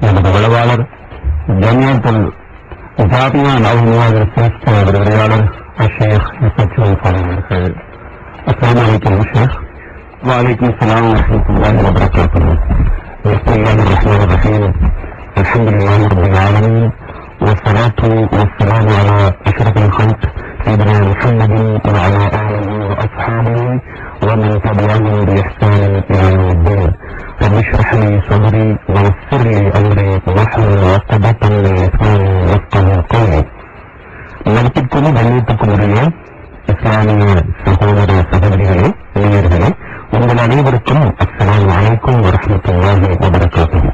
நமது உளவாளர் ஜமியத்துல் ஜாமியா நவநிவாத சிரேஷ்ட விரிவுரையாளர் அஷேக் இசச்சுவல் பாலம் அவர்கள் அஸ்லாம் வலைக்கம் ஷேக் وعليكم السلام ورحمة الله وبركاته بسم الله الرحمن الرحيم الحمد لله رب العالمين والصلاة والسلام على أشرف الخلق سيدنا محمد وعلى آله وأصحابه ومن تبعهم بإحسان إلى يوم الدين رب اشرح لي صدري ويسر لي أمري واحلل عقدة من لساني يفقه قولي மதிப்பிற்கும் கண்ணியத்துக்கும் உரிய இஸ்லாமிய சகோதர சகோதரிகளே இளைஞர்களே உங்கள் அனைவருக்கும் அஸ்ஸலாமு அலைக்கும் வரஹ்மத்துல்லாஹி வபரகாத்துஹு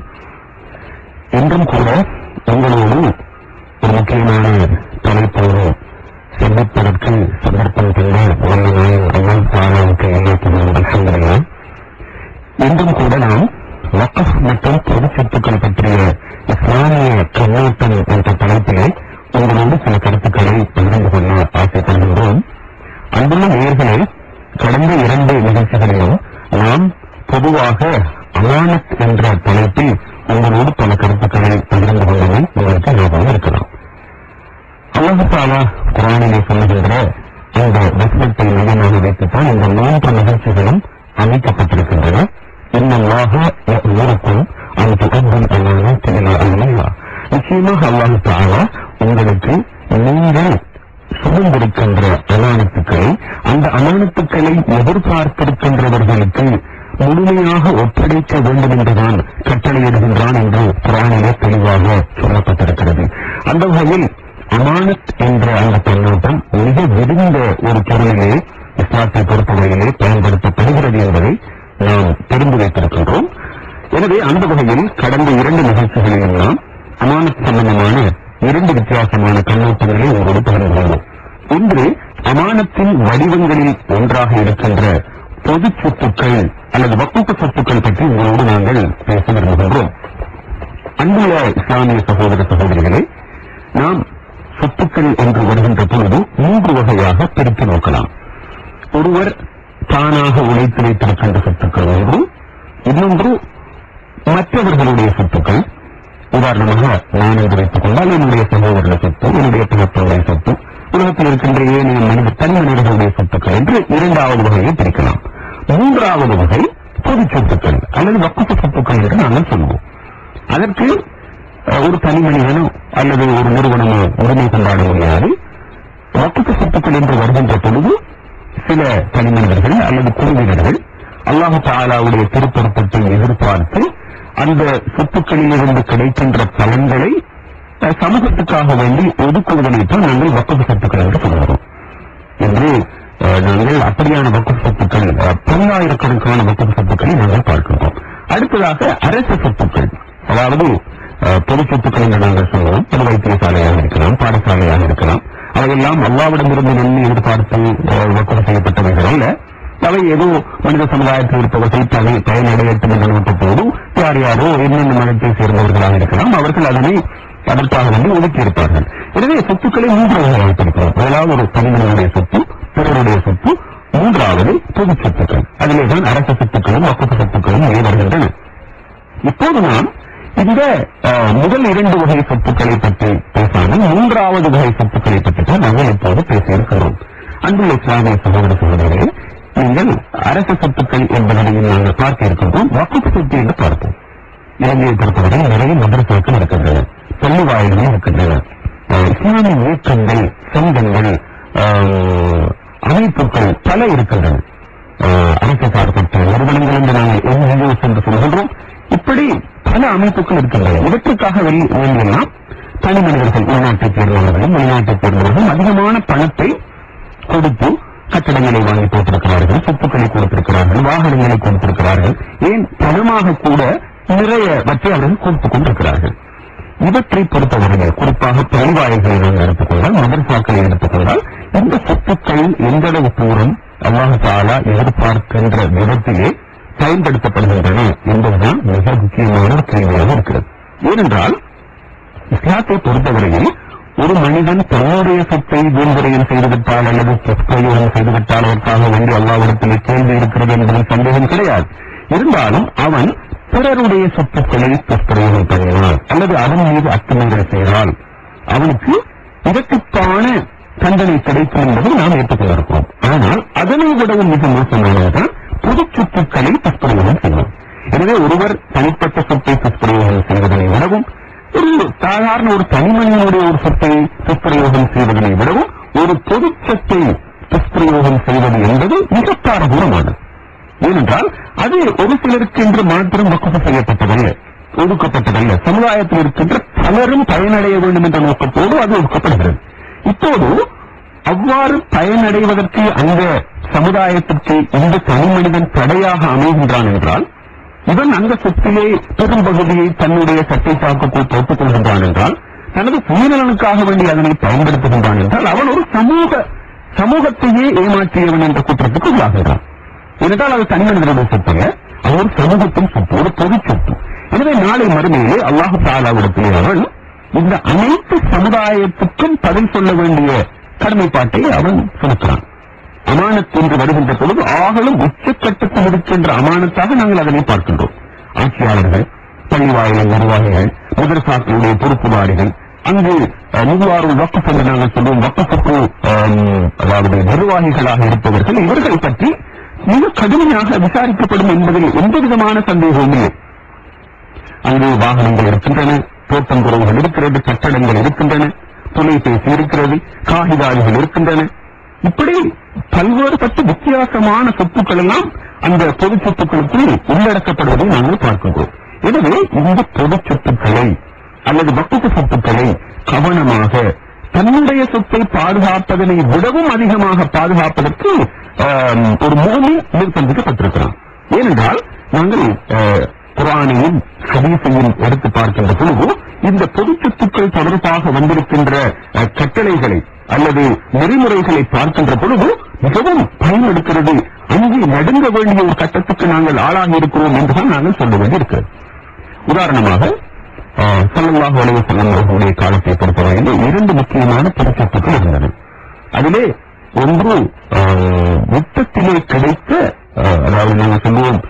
இன்றும் கூட உங்களோடு ஒரு முக்கியமான தலைப்போடு சந்திப்பதற்கு சந்தர்ப்பம் தந்த வல்ல நாயன் அல்லாஹ் தாலாவுக்கு எல்லாத்துக்கும் அல்ஹம்துலில்லாஹ் இன்றும் கூட நாம் வக்கஃப் மற்றும் பொது சொத்துக்கள் பற்றிய இஸ்லாமிய கண்ணோட்டம் என்ற தலைப்பிலே உங்களோடு சில கருத்துக்களை பகிர்ந்து கொள்ள ஆசைப்படுகின்றோம் அன்புள்ள நேயர்களே கடந்த இரண்டு நிகழ்ச்சிகளிலும் நாம் பொதுவாக அமானத் என்ற தலைப்பில் உங்களோடு பல கருத்துக்களை பகிர்ந்து கொண்டதை உங்களுக்கு ஞாபகம் இருக்கலாம் அல்லாஹு தாலா குரானிலே சொல்லுகின்ற இந்த வசனத்தை மையமாக வைத்துத்தான் இந்த மூன்று நிகழ்ச்சிகளும் அமைக்கப்பட்டிருக்கின்றன இன்னல்லாக ஊருக்கும் அந்த துகம்பும் அல்லாஹ் இலா அல்லாஹ் நிச்சயமாக அல்லாஹு தாலா உங்களுக்கு நீங்கள் சுமந்திருக்கின்ற அமானத்துக்களை அந்த அமானத்துக்களை எதிர்பார்த்திருக்கின்றவர்களுக்கு முழுமையாக ஒப்படைக்க வேண்டும் என்றுதான் கட்டளையிடுகின்றான் என்று குரானிலே தெளிவாக சொல்லப்பட்டிருக்கிறது அந்த வகையில் அமானத் என்ற அந்த கண்ணோட்டம் மிக விரிந்த ஒரு பொருளிலே இஸ்லாத்தை பொறுத்தவரையிலே பயன்படுத்தப்படுகிறது என்பதை நாம் தெரிந்து வைத்திருக்கின்றோம் எனவே அந்த வகையில் கடந்த இரண்டு நிகழ்ச்சிகளிலும் நாம் அமானத் சம்பந்தமான இரண்டு வித்தியாசமான கண்ணோட்டங்களை உங்களோடு பகிர்ந்து கொள்வோம் ஒன்று அமானத்தின் வடிவங்களில் ஒன்றாக இருக்கின்ற பொது சொத்துக்கள் அல்லது வக்குப்பு சொத்துக்கள் பற்றி உங்களோடு நாங்கள் பேச விரும்புகின்றோம் அன்புள்ள இஸ்லாமிய சகோதர சகோதரிகளே நாம் சொத்துக்கள் என்று வருகின்ற பொழுது மூன்று வகையாக பிரித்து நோக்கலாம் ஒருவர் தானாக உழைத்து வைத்திருக்கின்ற சொத்துக்கள் ஒன்று இன்னொன்று மற்றவர்களுடைய சொத்துக்கள் உதாரணமாக நான் என்று வைத்துக் கொண்டால் என்னுடைய சகோதர சொத்து என்னுடைய தகப்பனுடைய சொத்து உலகத்தில் இருக்கின்ற ஏனைய மனித தனி மனிதர்களுடைய சொத்துக்கள் என்று இரண்டாவது வகையை பிரிக்கலாம் மூன்றாவது வகை பொது சொத்துக்கள் அல்லது வக்குப்பு சொத்துக்கள் என்று நாங்கள் சொல்வோம் அதற்கு அஹ், ஒரு தனி மனிதனோ அல்லது ஒரு நிறுவனமோ உரிமை கொண்டாட முடியாது வக்குப்பு சொத்துக்கள் என்று வருகின்ற பொழுது சில தனி மனிதர்கள் அல்லது குழுவினர்கள் அல்லாஹு தாலாவுடைய திருப்பொருத்தத்தை எதிர்பார்த்து அந்த சொத்துக்களிலிருந்து கிடைக்கின்ற பலன்களை அஹ், சமூகத்துக்காக வேண்டி ஒதுக்குவதனைத்தான் நாங்கள் வக்குப்பு சொத்துக்கள் என்று சொல்கிறோம் என்று அஹ், நாங்கள் அப்படியான வக்குப்பு சொத்துக்கள் அஹ், பல்லாயிரக்கணக்கான வக்குப்பு சொத்துக்களை நாங்கள் பார்க்கின்றோம் அடுத்ததாக அரசு சொத்துக்கள் அதாவது அஹ், பொது சொத்துக்கள் என்று நாங்கள் சொல்லுவோம் அது வைத்தியசாலையாக இருக்கலாம் பாடசாலையாக இருக்கலாம் அவையெல்லாம் அல்லாவிடமிருந்து நன்மை எதிர்பார்த்து அஹ், வக்குப்பு செய்யப்பட்டவைகள் அல்ல அவை ஏதோ மனித சமுதாயத்தில் இருப்பவர்கள் தலை பயனடையட்டும் என்ற நோக்கத்தோடு யார் யாரோ என்னென்ன மதத்தை சேர்ந்தவர்களாக இருக்கலாம் அவர்கள் அதனை அதற்காக வந்து ஒதுக்கி இருப்பார்கள் எனவே சொத்துக்களை மூன்று வகையாக பிரிக்கிறோம் முதலாவது ஒரு தனிமனிதனுடைய சொத்து பிறருடைய சொத்து மூன்றாவது பொது சொத்துக்கள் அதிலே தான் அரசு சொத்துக்களும் வக்குப்பு சொத்துக்களும் இங்கே வருகின்றன இப்போது நாம் இந்த அஹ், முதல் இரண்டு வகை சொத்துக்களை பற்றி பேசாமல் மூன்றாவது வகை சொத்துக்களை பற்றி தான் நாங்கள் இப்போது பேசியிருக்கிறோம் அன்புள்ள இஸ்லாமிய சகோதர சகோதரர்களே நீங்கள் அரசு சொத்துக்கள் என்பதையும் நாங்கள் பார்க்க இருக்கின்றோம் வக்குப்பு சொத்து என்று பார்ப்போம் இலங்கையை பொறுத்தவரை நிறைய மதரசாக்கள் இருக்கின்றன பள்ளி வாயில்கள் இருக்கின்றன அஹ், இஸ்லாமிய இயக்கங்கள் சங்கங்கள் அஹ், அமைப்புகள் பல இருக்கின்றன அஹ், அரசு சார்பற்ற நிறுவனங்கள் என்று நாங்கள் என்ஜிஓஸ் என்று சொல்கின்றோம் இப்படி பல அமைப்புகள் இருக்கின்றன இவற்றுக்காக வெளி- வேண்டியெல்லாம் தனி மனிதர்கள் உள்நாட்டைச் சேர்ந்தவர்களும் வெளிநாட்டைச் சேர்ந்தவர்களும் அதிகமான பணத்தை கொடுத்து கட்டடங்களை வாங்கி போட்டிருக்கிறார்கள் சொத்துக்களை கொடுத்திருக்கிறார்கள் வாகனங்களை கொடுத்திருக்கிறார்கள் ஏன் பணமாக கூட நிறையவற்றை அவர்கள் கொடுத்துக் கொண்டிருக்கிறார்கள் இவற்றை பொறுத்தவரையில் குறிப்பாக பரிவாய்களை நாம் எடுத்துக்கொண்டால் மதர்சாக்களை எடுத்துக்கொண்டால் இந்த சொத்துக்கள் எந்த அளவு தூரம் அல்லாஹ் தாலா எதிர்பார்க்கின்ற விதத்திலே பயன்படுத்தப்படுகின்றன என்பதுதான் மிக முக்கியமான ஒரு கேள்வியாக இருக்கிறது ஏனென்றால் இஸ்லாத்தை பொறுத்தவரையில் ஒரு மனிதன் தன்னுடைய சொத்தை வீண்விரயம் செய்துவிட்டால் அல்லது சொற்பிரயோகம் செய்துவிட்டால் அதற்காக வேண்டி அல்லாவிடத்தில் கேள்வி இருக்கிறது என்பதில் சந்தேகம் கிடையாது இருந்தாலும் அவன் பிறருடைய சொத்துக்களை துஷ்பிரயோகம் பண்ணினால் அல்லது அதன் மீது அத்துமீறல் செய்தால் அவனுக்கு இதற்கான தண்டனை கிடைக்கும் என்பதை நாம் ஏற்றுக்கொண்டிருக்கிறோம் ஆனால் அதனை விடவும் மிக மோசமானதுதான் பொது சொத்துக்களை துஷ்பிரயோகம் செய்வது எனவே ஒருவர் தனிப்பட்ட சொத்தை துஷ்பிரயோகம் செய்வதனை விடவும் ஒரு சாதாரண ஒரு தனிமனிதனுடைய ஒரு சொத்தை துஷ்பிரயோகம் செய்வதனை விடவும் ஒரு பொது சொத்தை துஷ்பிரயோகம் செய்வது என்பது மிக பாரதூரமானது ஏனென்றால் அது ஒரு சிலருக்கு என்று மாத்திரம் வக்குப்பு செய்யப்பட்டதல்ல ஒதுக்கப்பட்டதல்ல சமுதாயத்தில் இருக்கின்ற பலரும் பயனடைய வேண்டும் என்ற நோக்கத்தோடு அது ஒதுக்கப்படுகிறது இப்போது அவ்வாறு பயனடைவதற்கு அந்த சமுதாயத்திற்கு இந்த தனி மனிதன் தடையாக அமைகின்றான் என்றால் இவன் அந்த சொத்திலே பெரும் பகுதியை தன்னுடைய சட்டை சாக்குக்குள் போட்டுக் கொள்கின்றான் என்றால் தனது சுயநலனுக்காக வேண்டி அதனை பயன்படுத்துகின்றான் என்றால் அவன் ஒரு சமூக சமூகத்தையே ஏமாற்றியவன் என்ற குற்றத்துக்கு உள்ளாகிறான் ஏனென்றால் அது தனி மனிதனுடைய சொத்து அல்ல அது ஒரு சமூகத்தின் சொத்து ஒரு பொது சொத்து எனவே நாளை மறுமையிலே அல்லாஹு தாலாவிடத்திலே அவன் இந்த அனைத்து சமுதாயத்துக்கும் பதில் சொல்ல வேண்டிய கடமைப்பாட்டை அவன் செலுத்துறான் அமானத் என்று வருகின்ற பொழுது ஆகலும் உச்சக்கட்டத்தில் இருக்கின்ற அமானத்தாக நாங்கள் அதனை பார்க்கின்றோம் ஆட்சியாளர்கள் பள்ளிவாயில நிர்வாகிகள் மதரசாக்களுடைய பொறுப்புதாரிகள் அங்கு அஹ், நிர்வாகம் வக்கப் என்று நாங்கள் சொல்லுவோம் வக்கப்புக்கு அதாவது நிர்வாகிகளாக இருப்பவர்கள் இவர்கள் பற்றி மிக கடுமையாக விசாரிக்கப்படும் என்பதில் எந்த விதமான சந்தேகமும் இல்லை அங்கு வாகனங்கள் இருக்கின்றன தோட்டங்குறவுகள் இருக்கிறது கட்டடங்கள் இருக்கின்றன தொலைபேசி இருக்கிறது காகிதாதிகள் இருக்கின்றன இப்படி பல்வேறுபட்ட வித்தியாசமான சொத்துக்கள் எல்லாம் அந்த பொது சொத்துக்களுக்குள் உள்ளடக்கப்படுவதை நாங்கள் பார்க்கின்றோம் எனவே இந்த பொது சொத்துக்களை அல்லது வக்குப்பு சொத்துக்களை கவனமாக தன்னுடைய சொத்தை பாதுகாப்பதனை விடவும் அதிகமாக பாதுகாப்பதற்கு ஆம், ஒரு மூமி நிர்பந்திக்கப்பட்டிருக்கிறான் ஏனென்றால் நாங்கள் அஹ், குரானையும் ஹதீஸையும் எடுத்து பார்க்கின்ற பொழுது இந்த பொது சொத்துக்கள் தொடர்பாக வந்திருக்கின்ற அஹ், கட்டளைகளை அல்லது நெறிமுறைகளை பார்க்கின்ற பொழுது மிகவும் பயன் எடுக்கிறது அங்கே நடுங்க வேண்டிய ஒரு கட்டத்துக்கு நாங்கள் ஆளாகி இருக்கிறோம் என்றுதான் நாங்கள் சொல்ல வேண்டியிருக்கிறது உதாரணமாக ஆஹ், ஸல்லல்லாஹு அலைஹி வஸல்லம் அவர்களுடைய காலத்தை பொறுத்தவரையில் இரண்டு முக்கியமான பொது சொத்துக்கள் இருந்தன அதிலே ஒன்று ஆஹ், யுத்தத்திலே கிடைத்த ஆஹ், அதாவது நாங்கள் சொல்லுவோம்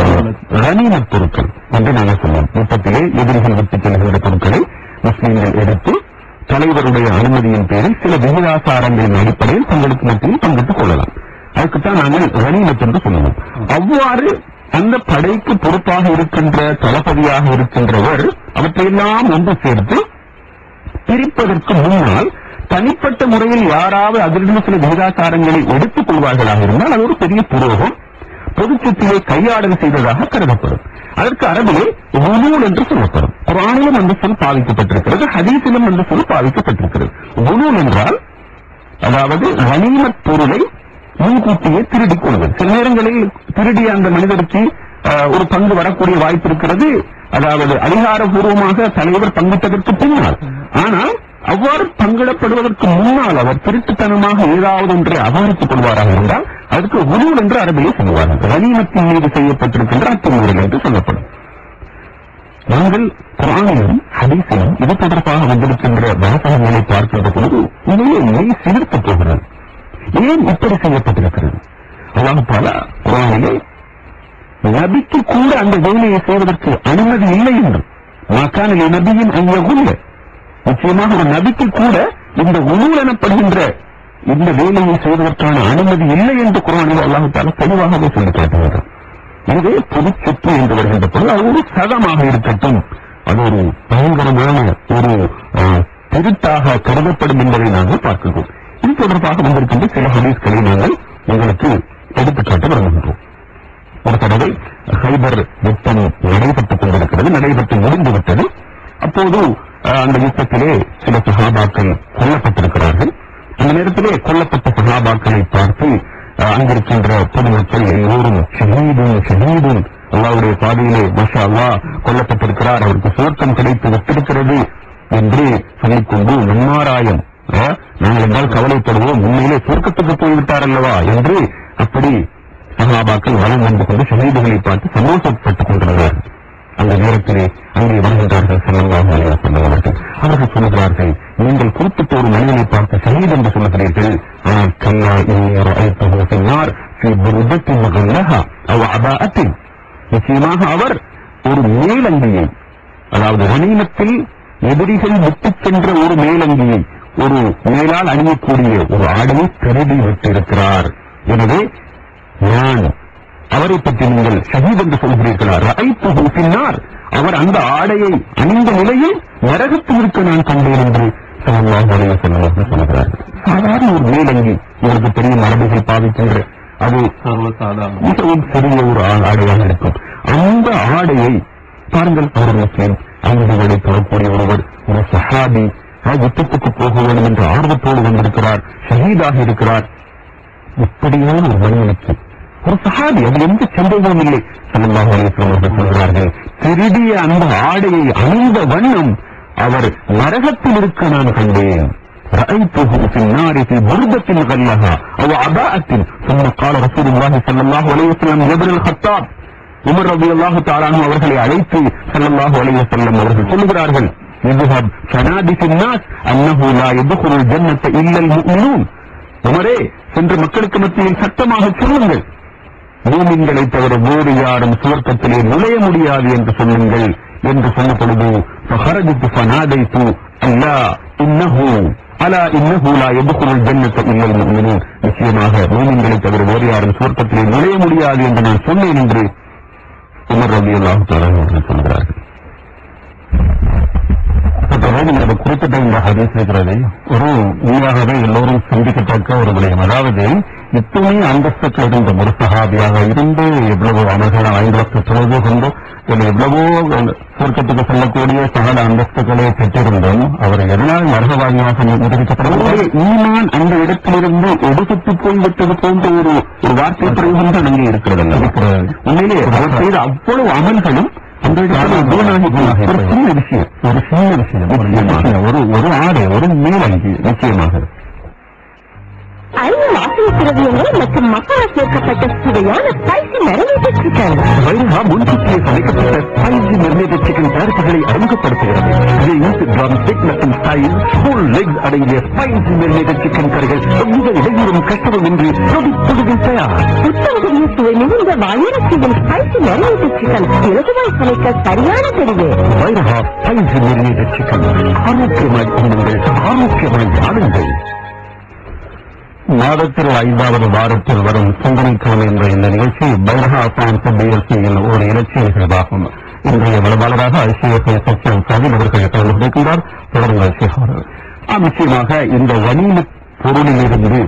ரனீமத் பொருட்கள் என்று நாங்கள் சொல்லுவோம் யுத்தத்திலே எதிரிகள் விட்டுச் செல்கின்ற பொருட்களை முஸ்லீம்கள் எடுத்து தலைவருடைய அனுமதியின் பேரில் சில விகிதாசாரங்களின் அடிப்படையில் தங்களுக்கு மத்தியில் பங்கிட்டுக் கொள்ளலாம் அதுக்குத்தான் நாங்கள் ரனீமத் என்று சொல்லுவோம் அவ்வாறு அந்த படைக்கு பொறுப்பாக இருக்கின்ற தளபதியாக இருக்கின்றவர் அவற்றையெல்லாம் ஒன்று சேர்த்து பிரிப்பதற்கு முன்னால் தனிப்பட்ட முறையில் யாராவது அதிலிருந்து சில விகிதாசாரங்களை எடுத்துக் கொள்வார்களாக இருந்தால் அது ஒரு பெரிய புரோகம் பொது சொத்திலே கையாடல் செய்ததாக கருதப்படும் அதற்கு அரபிலே உனூல் என்று சொல்லப்படும் குரானிலும் அந்த சொல் பாதிக்கப்பட்டிருக்கிறது ஹதீஸிலும் அந்த சொல் பாதிக்கப்பட்டிருக்கிறது உனூல் என்றால் அதாவது கனிமத் பொருளை முன்கூட்டியே திருடிக் கொள்வது சில நேரங்களில் திருடிய அந்த மனிதருக்கு அஹ், ஒரு பங்கு வரக்கூடிய வாய்ப்பு இருக்கிறது அதாவது அதிகாரபூர்வமாக தலைவர் பங்கிட்டதற்கு பின்னால் ஆனால் அவ்வாறு பங்கிடப்படுவதற்கு முன்னால் அவர் திருட்டுத்தனமாக ஏதாவது ஒன்றை அபகரித்துக் கொள்வாராக இருந்தால் அதற்கு உருவல் என்று அரபிலே சொல்லுவார்கள் கனிமத்தின் மீது செய்யப்பட்டிருக்கின்ற அத்துமீறல் என்று சொல்லப்படும் நாங்கள் குரானிலும் ஹதீஸிலும் இது தொடர்பாக வந்திருக்கின்ற வாசகங்களை பார்க்கின்ற பொழுது உண்மையை மெய் சிலிர்த்து போகிறது ஏன் இப்படி செய்யப்பட்டிருக்கிறது அல்லாஹ் தாலா குரானிலே நபிக்கு கூட அந்த வேலையை செய்வதற்கு அனுமதி இல்லை என்றும் மாக்கான நபியின் அங்கே நிச்சயமாக ஒரு நபிக்கு கூட இந்த உணவு எனப்படுகின்ற இந்த வேலையை செய்வதற்கான அனுமதி இல்லை என்று குரானில் அல்லாஹு தாலா தெளிவாகவே சொல்லி காட்டுகிறார் இதுவே பொது சொத்து என்று வருகின்ற பொழுது அது ஒரு சதமாக இருக்கட்டும் அது ஒரு பயங்கரமான ஒரு அஹ், திருட்டாக கருதப்படும் என்பதை நாங்கள் பார்க்கிறோம் இது தொடர்பாக வந்திருக்கின்ற சில ஹதீஸ்களை நாங்கள் உங்களுக்கு எடுத்துக்காட்ட விரும்புகின்றோம் ஒரு தடவை ஹைபர் யுத்தம் நடைபெற்றுக் கொண்டிருக்கிறது நடைபெற்று முடிந்துவிட்டது அப்போது அஹ், அந்த யுத்தத்திலே சில சகாபாக்கள் கொல்லப்பட்டிருக்கிறார்கள் அந்த நேரத்திலே கொல்லப்பட்ட சகாபாக்களை பார்த்து அஹ், அங்கிருக்கின்ற பொதுமக்கள் எல்லோரும் ஷஹீதும் ஷஹீதும் அல்லாவுடைய பாதையிலே மஷா அல்லாஹ் கொல்லப்பட்டிருக்கிறார் அவருக்கு சுவர்க்கம் கிடைத்து விட்டிருக்கிறது என்று சொல்லிக்கொண்டு நன்மாராயம் அஹ், நாங்கள் என்றால் கவலைப்படுவோம் உண்மையிலே சுவர்க்கத்துக்கு போய்விட்டார் அல்லவா என்று அப்படி சகாபாக்கள் வளம் வந்து கொண்டு ஷஹீதுகளை பார்த்து சந்தோஷப்பட்டுக் கொண்டிருந்தார்கள் அந்த நேரத்திலே அங்கே வருகின்றார்கள் செல்லவாக அவர்கள் அவர்கள் சொல்லுகிறார்கள் நீங்கள் குறிப்பிட்ட ஒரு மனிதனை பார்த்து ஷஹீத் என்று சொல்லுகிறீர்கள் ஆனால் கல்லா இன்னொரு ஐத்தகோ சொன்னார் முகல்லஹா அவ அபாஅத்தின் நிச்சயமாக அவர் ஒரு மேலங்கியை அதாவது கனிமத்தில் எதிரிகள் விட்டுச் சென்ற ஒரு மேலங்கியை ஒரு மேலால் அணியக்கூடிய ஒரு ஆடையை திருடி விட்டிருக்கிறார் எனவே நான் அவரை பற்றி நீங்கள் ஷஹீத் என்று சொல்கிறீர்களா ரஐத்துஹு பின்னார் அவர் அந்த ஆடையை அணிந்த நிலையில் நரகத்தில் இருக்க நான் கண்டேன் என்று ஸல்லல்லாஹு அலைஹி வஸல்லம் அவர்கள் சொல்கிறார்கள் சாதாரண ஒரு மேலங்கி உங்களுக்கு தெரியும் அரபிகள் பாவிக்கின்ற அது சர்வசாதாரணம் மிகவும் சிறிய ஒரு ஆ- ஆடையாக இருக்கும் அந்த ஆடையை பாருங்கள் ஒரு முஸ்லிம் ஐந்து வழி தொடரக்கூடிய ஒருவர் ஒரு சஹாபி ஆ, யுத்தத்துக்கு போக வேண்டும் என்ற ஆர்வத்தோடு வந்திருக்கிறார் ஷஹீதாக இருக்கிறார் இப்படியான ஒரு மனிதனுக்கு ஒரு சஹாபி அதில் எந்த சந்தேகமும் இல்லை சல்லல்லாஹு அலைஹி வஸல்லம் அவர்கள் சொல்கிறார்கள் திருடிய அந்த ஆடையை அணிந்த வண்ணம் அவர் நரகத்தில் இருக்க நான் கண்டேன் رأيته في النار في بردة غلها أو عباءة ثم قال رسول الله صلى الله عليه وسلم يا ابن الخطاب உமர் ரபி அல்லாஹு தாலானு அவர்களை அழைத்து ஸல்லல்லாஹு அலைஹி வஸல்லம் அவர்கள் சொல்லுகிறார்கள் இதுஹப் ஃபனாதி ஃபின்னாஸ் அன்னஹு லா யதுகுலுல் ஜன்னத இல்லல் முஃமினூன் உமரே சென்று மக்களுக்கு மத்தியில் சத்தமாக சொல்லுங்கள் மூமின்களை தவிர வேறு யாரும் சுவர்க்கத்திலே நுழைய முடியாது என்று சொல்லுங்கள் என்று சொன்ன பொழுது فخرجت فناديت ألا إنه ألا إنه لا يدخل الجنة إلا المؤمنون நிச்சயமாக மூமின்களை தவிர வேறு யாரும் சுவர்க்கத்திலே நுழைய முடியாது என்று நான் சொன்னேன் என்று உமர் ரபி அல்லாஹு அவர்கள் சொல்கிறார்கள் அதாவது இந்த குறிப்பிட்ட இந்த ஹதீஸ் இருக்கிறது ஒரு உண்மையாகவே எல்லோரும் சிந்திக்கத்தக்க ஒரு விடயம் அதாவது இத்துணை அந்தஸ்துக்கு இருந்த ஒரு சகாபியாக இருந்து எவ்வளவோ அமல்கள் ஐந்து லட்சம் தொழுது கொண்டு இதில் எவ்வளவோ சுருக்கத்துக்கு செல்லக்கூடிய சகல அந்தஸ்துகளை பெற்றிருந்தும் அவர் எதனால் நரகவாதியாக நிரூபிக்கப்படவில்லை ஈமான் அந்த இடத்திலிருந்து ஒடுக்கிட்டு போய்விட்டது போன்ற ஒரு ஒரு வார்த்தை பிரயோகம் அங்கே இருக்கிறது உண்மையிலே அவர் செய்த அவ்வளவு அமல்களும் அந்த இடத்துல வீணாகி போனாக ஒரு சின்ன விஷயம் ஒரு சின்ன விஷயம் ஒரு விஷயம் ஒரு ஒரு ஆடை ஒரு மேலங்கி நிச்சயமாக ஐந்து வாசனை திரவியங்கள் மற்றும் மசாலா சேர்க்கப்பட்ட சுவையான ஸ்பைசி நிறைவேற்ற சிக்கன் வைரா முன்கூட்டியே சமைக்கப்பட்ட ஸ்பைசி மெர்னேட்டட் சிக்கன் தயாரிப்புகளை அறிமுகப்படுத்துகிறது விங்ஸ் ட்ரம் ஸ்டிக் மற்றும் ஸ்டைல் ஃபுல் லெக் அடங்கிய ஸ்பைசி மெர்னேட்டட் சிக்கன் கறிகள் எவ்வித இடையூறும் கஷ்டமும் இன்றி பொதுவில் தயார் புத்தகரிய சுவை மிகுந்த வயிறச்சியின் ஸ்பைசி நிறைவேற்ற சிக்கன் இலகுவாய் சமைக்க சரியான தெரிவு வைரா ஸ்பைசி மெர்னேட்டட் சிக்கன் ஆரோக்கியமாய் உண்ணுங்கள் ஆரோக்கியமாய் ஆளுங்கள் மாதத்தில் ஐந்தாவது வாரத்தில் வரும் சிந்தனைக்கான என்ற இந்த நிகழ்ச்சி பைரஹா அசாம் பிஎல்சியின் ஒரு இலட்சிய நிகழ்வாகும் இன்றைய வளவாளராக ஐசிஎஃப்ஐ சச்சியம் சாஹிப் அவர்கள் கலந்து கொண்டிருக்கின்றார் தொடர்ந்து ஐசிஎஃப் அவர்கள் ஆம், நிச்சயமாக இந்த வணிக பொருளிலிருந்து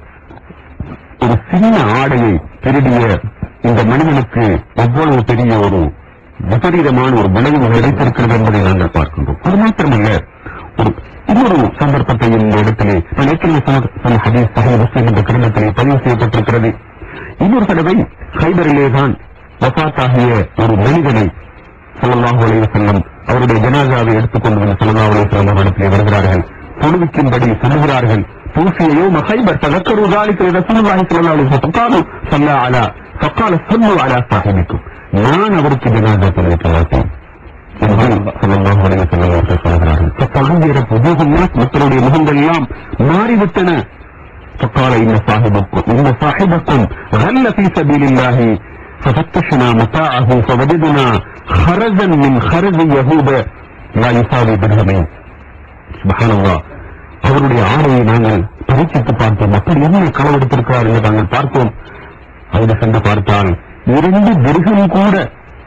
ஒரு சின்ன ஆடையை திருடிய இந்த மனிதனுக்கு எவ்வளவு பெரிய ஒரு விபரீதமான ஒரு விளைவு கிடைத்திருக்கிறது என்பதை நாங்கள் பார்க்கின்றோம் அது மாத்திரமல்ல ஒரு இன்னொரு சந்தர்ப்பத்தை இந்த இடத்திலே நான் ஏற்கனவே சொன்ன- சொன்ன ஹதீஸ் சஹீஹ் முஸ்லிம் என்ற கிரந்தத்திலே பதிவு செய்யப்பட்டிருக்கிறது இன்னொரு தடவை ஹைபரிலே தான் வஃபாத்தாகிய ஒரு மனிதனை ஸல்லல்லாஹு அலைஹி வஸல்லம் அவருடைய ஜனாசாவை எடுத்துக்கொண்டு வந்து ஸல்லல்லாஹு அலைஹி வஸல்லம் அவரிடத்திலே வருகிறார்கள் தொழுவிக்கும்படி சொல்லுகிறார்கள் பூசியோ மஹைபர் தذكروا ذلك رسول الله صلى الله عليه وسلم قالوا صلى على فقال صلوا على صاحبكم நான் அவருக்கு ஜனாசா தொழுவிக்க மாட்டேன் என்று ஸல்லல்லாஹு அலைஹி வஸல்லம் அவர்கள் சொல்கிறார்கள் தத்தகய்யரத் وجوه الناس மக்களுடைய முகங்கள் எல்லாம் மாறிவிட்டன فقال إن صاحبكم إن صاحبكم غل في سبيل الله ففتشنا متاعه فوجدنا خرزا من خرز يهود لا يساوي درهمين سبحان الله அவருடைய ஆடையை நாங்கள் பரீட்சித்து பார்த்தோம் அப்படி என்ன களவெடுத்திருக்கிறார் என்று நாங்கள் பார்த்தோம் அங்கு சென்று பார்த்தால் இரண்டு திருகம் கூட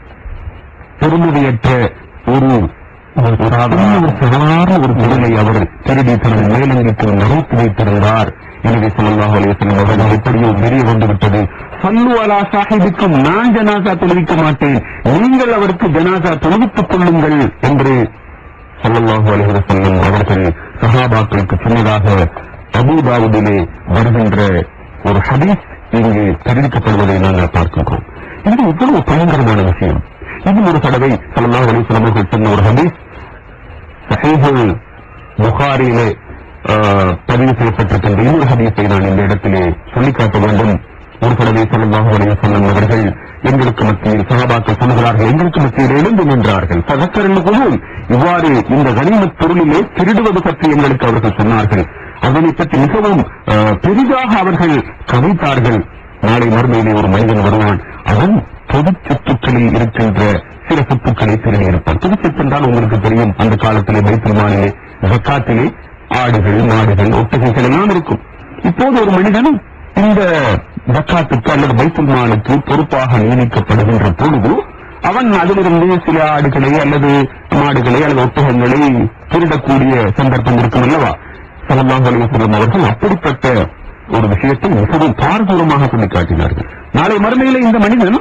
பெருமதியற்ற ஒரு ஒரு சாதாரண ஒரு சாதாரண ஒரு பொருளை அவர் திருடி தனது மேலங்கிற்கு நகைத்து வைத்திருந்தார் எனவே சொல்லலாம் அலைவசம் அவர்கள் எப்படியோ வெளியே வந்து விட்டது சல்லு அலா சாஹிபுக்கும் நான் ஜனாசா தொழுவிக்க மாட்டேன் நீங்கள் அவருக்கு ஜனாசா தொழுவித்துக் கொள்ளுங்கள் என்று ஸல்லல்லாஹு அலைஹி வஸல்லம் அவர்கள் சஹாபாக்களுக்கு சொன்னதாக அபூதாவுதிலே வருகின்ற ஒரு ஹதீஸ் இங்கு தெரிவிக்கப்படுவதை நாங்கள் பார்க்கின்றோம் இது இவ்வளவு பயங்கரமான விஷயம் இன்னும் ஒரு தடவை ஸல்லல்லாஹு அலைஹி வஸல்லம் அவர்கள் சொன்ன ஒரு ஹதீஸ் சஹீஹுல் புகாரியிலே ஆஹ், பதிவு செய்யப்பட்டிருக்கின்ற இன்னொரு ஹதீஸை நான் இந்த இடத்திலே சொல்லிக் காட்ட வேண்டும் ஒரு தடவை ஸல்லல்லாஹு அலைஹி வஸல்லம் அவர்கள் எங்களுக்கு மத்தியில் சஹாபாக்கள் சொல்லுகிறார்கள் எங்களுக்கு மத்தியில் எழுந்து நின்றார்கள் சதக்கரன் குழு இவ்வாறு இந்த கனிமத் பொருளிலே திருடுவது பற்றி எங்களுக்கு அவர்கள் சொன்னார்கள் அதனை பற்றி மிகவும் ஆஹ், பெரிதாக அவர்கள் கவித்தார்கள் நாளை மறுமையிலே ஒரு மனிதன் வருவான் அவன் பொது சொத்துக்களில் இருக்கின்ற சில சொத்துக்களை திருடி இருப்பான் புதுச்சொத்து என்றால் உங்களுக்கு தெரியும் அந்த காலத்திலே பைத்துல் மாலிலே ஜக்காத்திலே ஆடுகள் மாடுகள் ஒட்டகைகள் எல்லாம் இருக்கும் இப்போது ஒரு மனிதன் இந்த ஜக்காத்துக்கு அல்லது பைத்துல் மாலுக்கு பொறுப்பாக நியமிக்கப்படுகின்ற பொழுது அவன் அதிலிருந்து சில ஆடுகளை அல்லது மாடுகளை அல்லது ஒட்டகங்களை திருடக்கூடிய சந்தர்ப்பம் இருக்கும் அல்லவா சலல்லாஹு அலைஹி வஸல்லம் அவர்கள் அப்படிப்பட்ட ஒரு விஷயத்தை மிகவும் பாரதூரமாக சுட்டிக்காட்டினார்கள் நாளை மறுமையில இந்த மனிதன்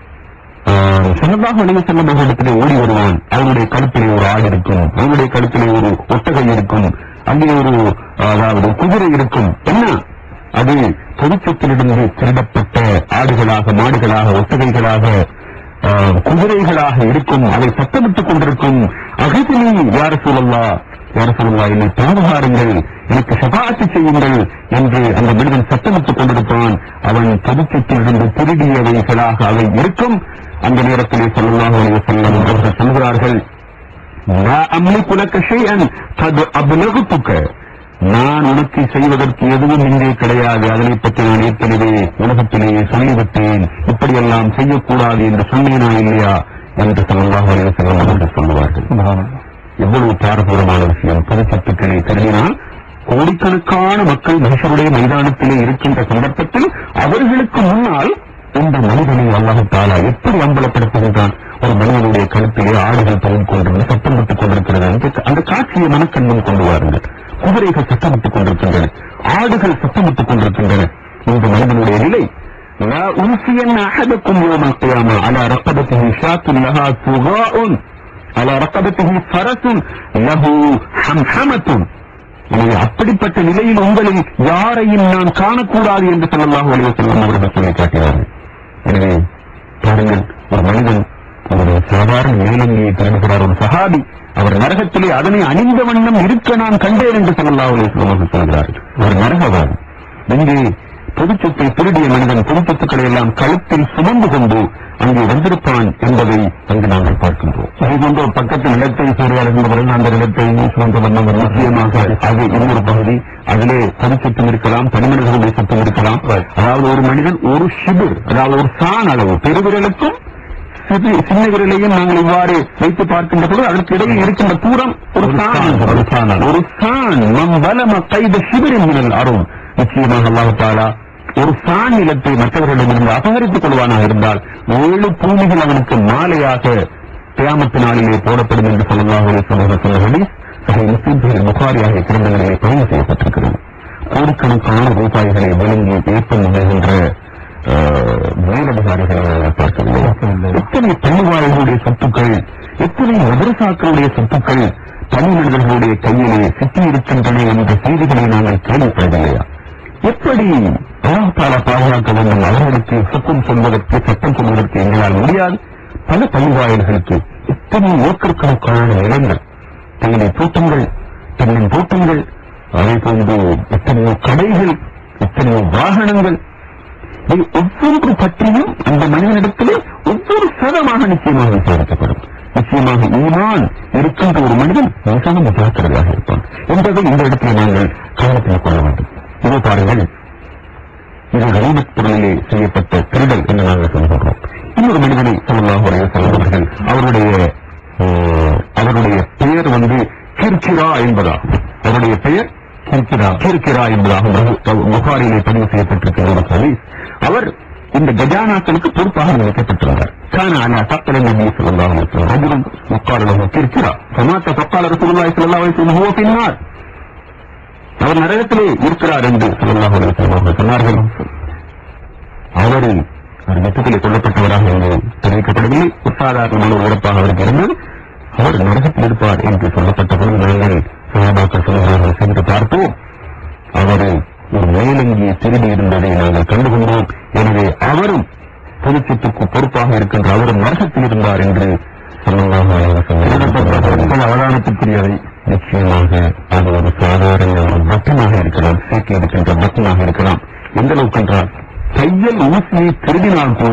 சல்லல்லாஹு அலைஹி வஸல்லம் அவர்களிடத்திலே ஓடி வருவான் அவனுடைய கழுத்திலே ஒரு ஆடு இருக்கும் அவனுடைய கழுத்திலே ஒரு ஒட்டகை இருக்கும் அங்கே ஒரு அதாவது குதிரை இருக்கும் என்ன அது பொதுச்சத்திலிருந்து திருடப்பட்ட ஆடுகளாக மாடுகளாக ஒட்டகைகளாக ஆஹ், குதிரைகளாக இருக்கும் அதை சத்தமிட்டுக் கொண்டிருக்கும் அகதினி யார சூழல்லா யார சூழல்லா என்னை பாதுகாருங்கள் எனக்கு சபாத்து செய்யுங்கள் என்று அந்த மனிதன் சத்தமிட்டுக் கொண்டிருப்பான் அவன் பொதுச்சத்திலிருந்து திருடியவைகளாக அவை இருக்கும் அந்த நேரத்திலே சொல்லலாம் செல்லம் அவர்கள் சொல்கிறார்கள் "லா அம்லிக்கு லக்க ஷைஅன் கத் அப்லகுத்துக்க." நான் உனக்கு செய்வதற்கு எதுவும் இங்கே கிடையாது அதனை பற்றி நான் ஏற்கனவே உலகத்திலேயே சொல்லிவிட்டேன் இப்படியெல்லாம் செய்யக்கூடாது என்று சொன்னேனா இல்லையா என்று சொல்லலாம் செல்லம் அவர்கள் சொல்லுவார்கள் எவ்வளவு பாரதூரமான விஷயம் பொது சொத்துக்களை கருதினால் கோடிக்கணக்கான மக்கள் மனுஷருடைய மைதானத்திலே இருக்கின்ற சந்தர்ப்பத்தில் அவர்களுக்கு முன்னால் இந்த மனிதனை அல்லாஹு தாலா எப்படி அம்பலப்படுத்துகின்றான் ஒரு மனிதனுடைய கழுத்திலே ஆடுகள் தொங்கிக் கொண்டிருந்து சத்தமிட்டுக் கொண்டிருக்கிறது என்று அந்த காட்சியை மனக்கண்ணும் கொண்டு வாருங்கள் குதிரைகள் சத்தமிட்டுக் கொண்டிருக்கின்றன ஆடுகள் சத்தமிட்டுக் கொண்டிருக்கின்றன இந்த மனிதனுடைய நிலை لا أنسين أحدكم يوم القيامة على رقبته شاة لها ثغاء على رقبته فرس له حمحمة எனவே அப்படிப்பட்ட நிலையில் உங்களில் யாரையும் நான் காணக்கூடாது என்று சொல்லலாம் அலைஹி வஸல்லம் அவர்கள் சொல்லி காட்டினார்கள் எனவே பாருங்கள் ஒரு மனிதன் ஒரு சாதாரண மேலங்கியை திருடுகிறார் ஒரு சஹாபி அவர் நரகத்திலே அதனை அணிந்த வண்ணம் இருக்க நான் கண்டேன் என்று சொல்லலாம் அலைஹி வஸல்லம் அவர்கள் சொல்கிறார்கள் ஒரு நரகவாதி இங்கே பொதுச் சொத்தை திருடிய மனிதன் பொது சொத்துக்களை எல்லாம் கழுத்தில் சுமந்து கொண்டு அங்கே வந்திருப்பான் என்பதை அங்கு நாங்கள் பார்க்கின்றோம் அது போன்ற ஒரு பக்கத்து நிலத்தை சூறையாடுகின்றவர்கள் அந்த நிலத்தை சுமந்த வண்ணம் ஒரு முக்கியமாக அது இன்னொரு பகுதி அதிலே பொது சொத்தம் இருக்கலாம் தனிமனிதர்களுடைய சொத்தம் இருக்கலாம் அதாவது ஒரு மனிதன் ஒரு ஷிபிர் அதாவது ஒரு சான் அளவு பெருவிரலுக்கும் சிறு சின்ன விரலையும் நாங்கள் இவ்வாறு வைத்து பார்க்கின்ற பொழுது அதற்கு இடையில் இருக்கின்ற தூரம் ஒரு சான் ஒரு சான் ஒரு சான் நம் வலம கைத சிபிரின் மினல் அருள் நிச்சயமாக அல்லாஹ் தாலா ஒரு சான் நிலத்தை மற்றவர்களிடமிருந்து அபகரித்துக் கொள்வானாக இருந்தால் ஏழு பூமிகள் அவனுக்கு மாலையாக கியாமத்து நாளிலே போடப்படும் என்று சொல்லலாம் சொன்னபடி சகை முஸ்லிம் புகாரி ஆகிய கிரந்தங்களிலே பதிவு செய்யப்பட்டிருக்கிறது கோடிக்கணக்கான ரூபாய்களை வழங்கி ஏற்பம் நிகழ்கின்ற மேலதிகாரிகளை நாங்கள் பார்க்கவில்லை எத்தனை பள்ளிவாய்களுடைய சொத்துக்கள் எத்தனை மதரசாக்களுடைய சொத்துக்கள் தனி மனிதர்களுடைய கையிலே சிக்கி இருக்கின்றன என்ற செய்திகளை நாங்கள் கேள்விப்படவில்லையா எப்படி அல்லாஹ் தாலா பாதுகாக்க வேண்டும் அவர்களுக்கு சுத்தம் சொல்வதற்கு சட்டம் சொல்வதற்கு எங்களால் முடியாது பல பள்ளிவாயல்களுக்கு எத்தனை ஏக்கர்கணக்கான நிலங்கள் தேயிலை தோட்டங்கள் தென்னின் தோட்டங்கள் அதே போன்று எத்தனையோ கடைகள் எத்தனையோ வாகனங்கள் இது ஒவ்வொன்று பற்றியும் அந்த மனிதனிடத்திலே ஒவ்வொரு சதமாக நிச்சயமாக விசாரிக்கப்படும் நிச்சயமாக ஈமான் இருக்கின்ற ஒரு மனிதன் மிகவும் ஜாக்கிரதையாக இருப்பான் என்பதை இந்த இடத்தில் நாங்கள் கவனத்தில் கொள்ள வேண்டும் இதோ பாருங்கள் இது கனிமத் பொருளிலே செய்யப்பட்ட திருடல் என்று நாங்கள் சொல்கிறோம் இன்னொரு மனிதனை சொல்லலாம் உடைய சொல்லுவார்கள் அவருடைய அஹ், அவருடைய பெயர் வந்து கிர்கிரா என்பதாகும் அவருடைய பெயர் கிர்கிரா கிர்கிரா என்பதாகும் புகாரிலே பதிவு செய்யப்பட்டிருக்கிற ஒரு ஹதீஸ். அவர் இந்த கஜானாக்களுக்கு பொறுப்பாக நியமிக்கப்பட்டிருந்தார் كان على فقر النبي صلى الله عليه وسلم رجل يقال له كركرا فمات فقال رسول الله صلى الله عليه وسلم هو في النار அவர் நரகத்திலே இருக்கிறார் என்று ஸல்லல்லாஹு அலைஹி வஸல்லம் அவர்கள் சொன்னார்கள் அவரை அவர் யுத்தத்திலே கொல்லப்பட்டவராக என்று தெரிவிக்கப்படவில்லை ஒரு சாதாரணமான ஒரு இறப்பாக அவருக்கு இருந்தது அவர் நரகத்தில் இருப்பார் என்று சொல்லப்பட்ட பொழுது நாங்கள் சகாபாக்கள் சொல்கிறார்கள் சென்று பார்த்தோம் அவரை ஒரு மேலங்கியை திருடி இருந்ததை நாங்கள் கண்டுகொண்டோம் எனவே அவரும் பொதுச்சத்துக்கு பொறுப்பாக இருக்கின்ற அவரும் நரகத்தில் இருந்தார் என்று ஸல்லல்லாஹு அலைஹி வஸல்லம் அவதானத்திற்குரியவை நிச்சயமாக அது ஒரு சாதாரண ஒரு பட்டனாக இருக்கலாம் சேர்க்கை இருக்கின்ற பட்டனாக இருக்கலாம் எந்த அளவுக்கு என்றால் தையல் ஊசியை திருடினால் கூட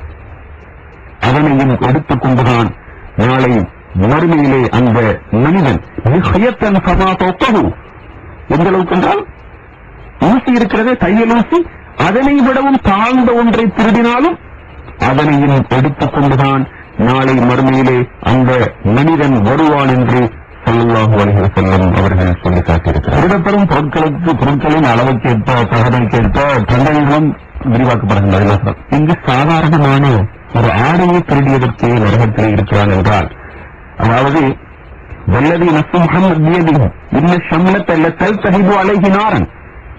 அதனையும் எடுத்துக் கொண்டுதான் நாளை மறுமையிலே அந்த மனிதன் மிகயத்தன் சமா தொக்ககு எந்த அளவுக்கு என்றால் ஊசி இருக்கிறதே தையல் ஊசி அதனை விடவும் தாழ்ந்த ஒன்றை திருடினாலும் அதனையும் எடுத்துக் கொண்டுதான் நாளை மறுமையிலே அந்த மனிதன் வருவான் என்று ஸல்லல்லாஹு அலைஹி வஸல்லம் அவர்கள் சொல்லி காட்டியிருக்கிறார் திருடப்பெறும் பொருட்களுக்கு பொருட்களின் அளவுக்கு ஏற்ப தகவலுக்கு ஏற்ப தண்டனைகளும் விரிவாக்கப்படுகின்றன இங்கு சாதாரணமான ஒரு ஆடையை திருடியதற்கே நரகத்திலே இருக்கிறான் என்றால் அதாவது வல்லதி நசு முகமது பியதிஹி இன்ன ஷம்லத் அல்லத்தல் தஹிபு அலைஹி நாரன்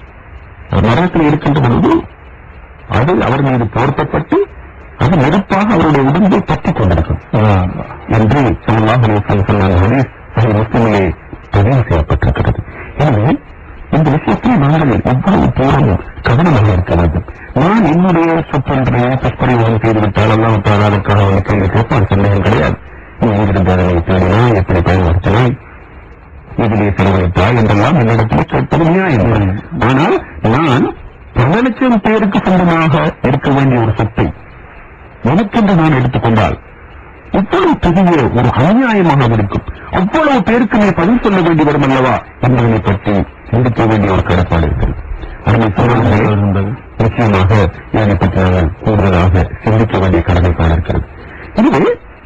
ஒரு நரகத்தில் இருக்கின்ற பொழுது அது அவர் மீது போர்த்தப்பட்டு அது நெருப்பாக அவருடைய உடம்பை பற்றிக் கொண்டிருக்கும் என்று ஸல்லல்லாஹு அலைஹி வஸல்லம் சொன்ன ஹதீஸ் சஹீஹ் முஸ்லிமிலே பதிவு செய்யப்பட்டிருக்கிறது எனவே இந்த விஷயத்தில் நாங்கள் எவ்வளவு தூரம் கவனமாக இருக்க வேண்டும் நான் என்னுடைய சொத்தொன்றையை துஷ்பிரயோகம் செய்துவிட்டால் எல்லாம் அதற்காக அவனை கேள்வி கேட்பான் சந்தேகம் கிடையாது நீ எங்கிருந்து அதனை தேடினாய் எப்படி பயன்படுத்தினாய் இதிலே செலவழித்தாய் என்றெல்லாம் என்னிடத்தில் கேட்பது நியாயம் ஆனால் நான் பல லட்சம் பேருக்கு சொந்தமாக இருக்க வேண்டிய ஒரு சொத்தை எனக்கென்று நான் எடுத்துக்கொண்டால் இவ்வளவு பெரிய ஒரு அநியாயமாக இருக்கும் அவ்வளவு பேருக்கு நீ பதில் சொல்ல வேண்டி வரும் அல்லவா என்பதனை பற்றி சிந்திக்க வேண்டிய ஒரு கடப்பாடு இருக்கிறது அருமை சோழர்களே நிச்சயமாக இதனை பற்றி நாங்கள் கூடுதலாக சிந்திக்க வேண்டிய கடமைப்பாடு இருக்கிறது இதுவே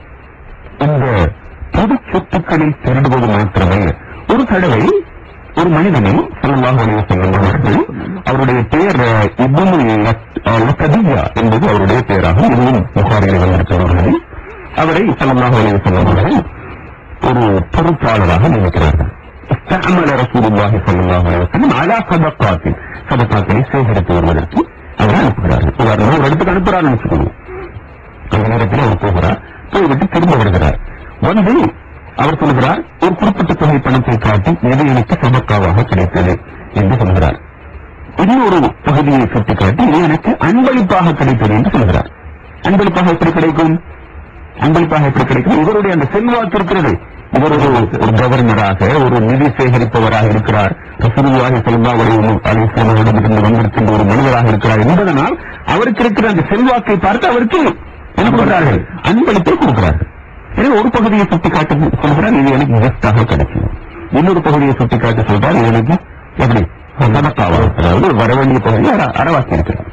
இந்த பொது சொத்துக்களை திருடுவது மாத்திரமல்ல ஒரு தடவை ஒரு மனிதனை ஸல்லல்லாஹு அலைஹி வஸல்லம் அவர்கள் அவருடைய பெயர் அஹ், இப்னு லத்- அஹ், லத்ததியா என்பது அவருடைய பெயராகும் இதுவும் புகாரில் வந்திருக்கிறவர்களில் அவரை ஸல்லல்லாஹு அலைஹி வஸல்லம் அவர்கள் ஒரு பொறுப்பாளராக நியமிக்கிறார்கள் استعمل رسول الله صلى الله عليه وسلم على صدقات صدقاتகளை சேகரித்து வருவதற்கு அவர் அனுப்புகிறார்கள் உதாரணமா ஒரு இடத்துக்கு அனுப்புகிறார்னு வச்சுக்கோங்க அந்த நேரத்தில் அவர் போகிறார் போய்விட்டு திரும்ப வருகிறார் வந்து அவர் சொல்கிறார் ஒரு குறிப்பிட்ட தொகை பணத்தை காட்டி எது எனக்கு சமக்காவாக கிடைத்தது என்று சொல்கிறார் இன்னொரு பகுதியை சுட்டிக்காட்டி இது எனக்கு அன்பளிப்பாக கிடைத்தது என்று சொல்கிறார் அன்பளிப்பாக எப்படி கிடைக்கும் அன்பளிப்பாக எப்படி கிடைக்கும் இவருடைய அந்த செல்வாக்கு இருக்கிறது இவர் ஒரு ஒரு கவர்னராக ஒரு நிதி சேகரிப்பவராக இருக்கிறார் ரசூலுல்லாஹி ஸல்லல்லாஹு அலைஹி வஸல்லம் வந்திருக்கின்ற ஒரு மனிதராக இருக்கிறார் என்பதனால் அவருக்கு இருக்கிற அந்த செல்வாக்கை பார்த்து அவருக்கு என்ன கொடுக்கிறார்கள் அன்பளிப்பை கொடுக்கிறார்கள் எனவே ஒரு பகுதியை சுட்டி காட்டு சொல்கிறார் இது எனக்கு கிஃப்டாக கிடைக்கும் இன்னொரு பகுதியை சுட்டி காட்டி சொல்றார் இது எனக்கு எப்படி சதக்காவா அதாவது வர வேண்டிய பகுதியை அற- அறவாக்கி இருக்கிறார்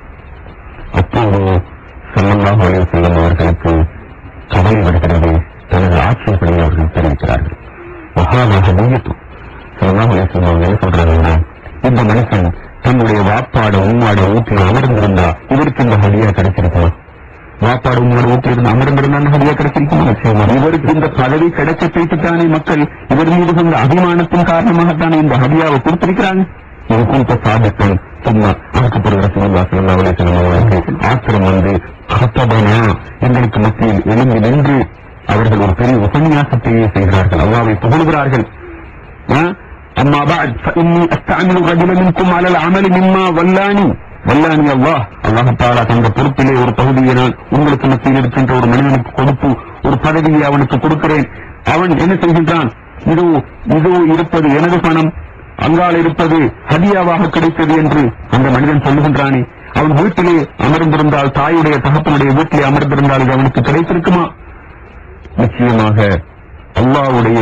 அப்போது ஸல்லல்லாஹு அலைஹி வஸல்லம் அவர்களுக்கு கவலை வருகிறது தனது ஆட்சியப்படி அவர்கள் தெரிவிக்கிறார்கள் மகாமாக நீயத்தும் ஸல்லல்லாஹு அலைஹி வஸல்லம் அவங்க என்ன சொல்றாங்கன்னா இந்த மனுஷன் தன்னுடைய வாப்பாட உம்மாட ஊட்டில் அமர்ந்திருந்தா இவருக்கு இந்த ஹதியா கிடைச்சிருக்குமா வாப்பாடு உங்களோட வீட்டில் இருந்து அமர்ந்திருந்தாலும் ஹதியா கிடைச்சிருக்குமா நிச்சயமா இவருக்கு இந்த பதவி கிடைக்க பேசித்தானே மக்கள் இவர் மீது கொண்ட அபிமானத்தின் காரணமாகத்தானே இந்த ஹதியாவை கொடுத்திருக்கிறாங்க இது குறித்த சாதித்தன் சும்மா அதுக்கு பிறகு ரசூலுல்லா ஸல்லல்லாஹு அலைஹி வஸல்லம் அவர்களுக்கு ஆத்திரம் வந்து கத்தபனா எங்களுக்கு மத்தியில் எழுந்து நின்று அவர்கள் ஒரு பெரிய உபன்யாசத்தையே செய்கிறார்கள் அல்லாவை புகழ்கிறார்கள் ها؟ أما بعد فإني أستعمل رجلا منكم على العمل مما ولاني வல்லானி அல்லாஹ் அல்லாஹ் தாலா தந்த பொறுப்பிலே ஒரு பகுதியை நான் உங்களுக்கு மத்தியில் இருக்கின்ற ஒரு மனிதனுக்கு கொடுத்து ஒரு பதவியை அவனுக்கு கொடுக்கிறேன் அவன் என்ன செய்கின்றான் இதோ இதோ இருப்பது எனது பணம் அங்கால் இருப்பது ஹதியாவாக கிடைத்தது என்று அந்த மனிதன் சொல்லுகின்றானே அவன் வீட்டிலே அமர்ந்திருந்தால் தாயுடைய தகப்பனுடைய வீட்டிலே அமர்ந்திருந்தால் இது அவனுக்கு கிடைத்திருக்குமா நிச்சயமாக அல்லாஹ்வுடைய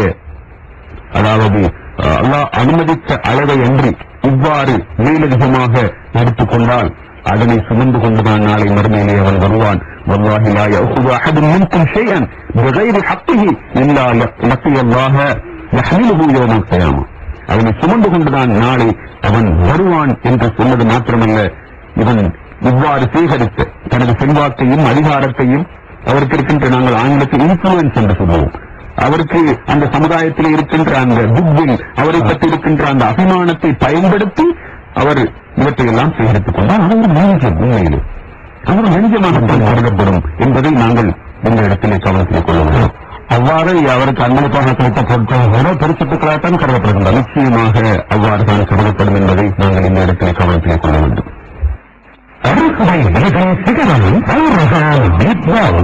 அதாவது அஹ், அல்லாஹ் அனுமதித்த அளவை அன்றி இவ்வாறு மேலதிகமாக எடுத்துக்கொண்டால் அதனை சுமந்து கொண்டுதான் நாளை மறுமையிலே அவன் வருவான் والله لا يأخذ أحد منكم شيئا بغير حقه إلا لقي الله يحمله يوم القيامة அவனை சுமந்து கொண்டுதான் நாளை அவன் வருவான் என்று சொன்னது மாத்திரமல்ல இவன் இவ்வாறு சேகரித்த தனது செல்வாக்கையும் அதிகாரத்தையும் அவருக்கு இருக்கின்ற நாங்கள் ஆங்கிலத்தில் இன்ஃபுளுன்ஸ் என்று சொல்லுவோம் அவருக்கு அந்த சமுதாயத்தில் இருக்கின்ற அந்த குட்வில் அவரை பற்றி இருக்கின்ற அந்த அபிமானத்தை பயன்படுத்தி அவர் இவற்றை எல்லாம் சேகரித்துக் கொண்டார் அவர் ஒரு நெஞ்சம் உண்மையிலே அவர் நெஞ்சமாகத்தான் கருதப்படும் என்பதை நாங்கள் இந்த இடத்திலே கவனத்தில் கொள்ள வேண்டும் அவ்வாறு அவருக்கு அன்பளிப்பாக கிடைத்த பொருட்கள் கூட பெருசத்துக்களாகத்தான் கருதப்படுகின்றன நிச்சயமாக அவ்வாறு தான் கருதப்படும் என்பதை நாங்கள் இந்த இடத்திலே கவனத்திலே கொள்ள வேண்டும் அறுசுவை விலகின் சிகரம் பைரகான் பீட்பால்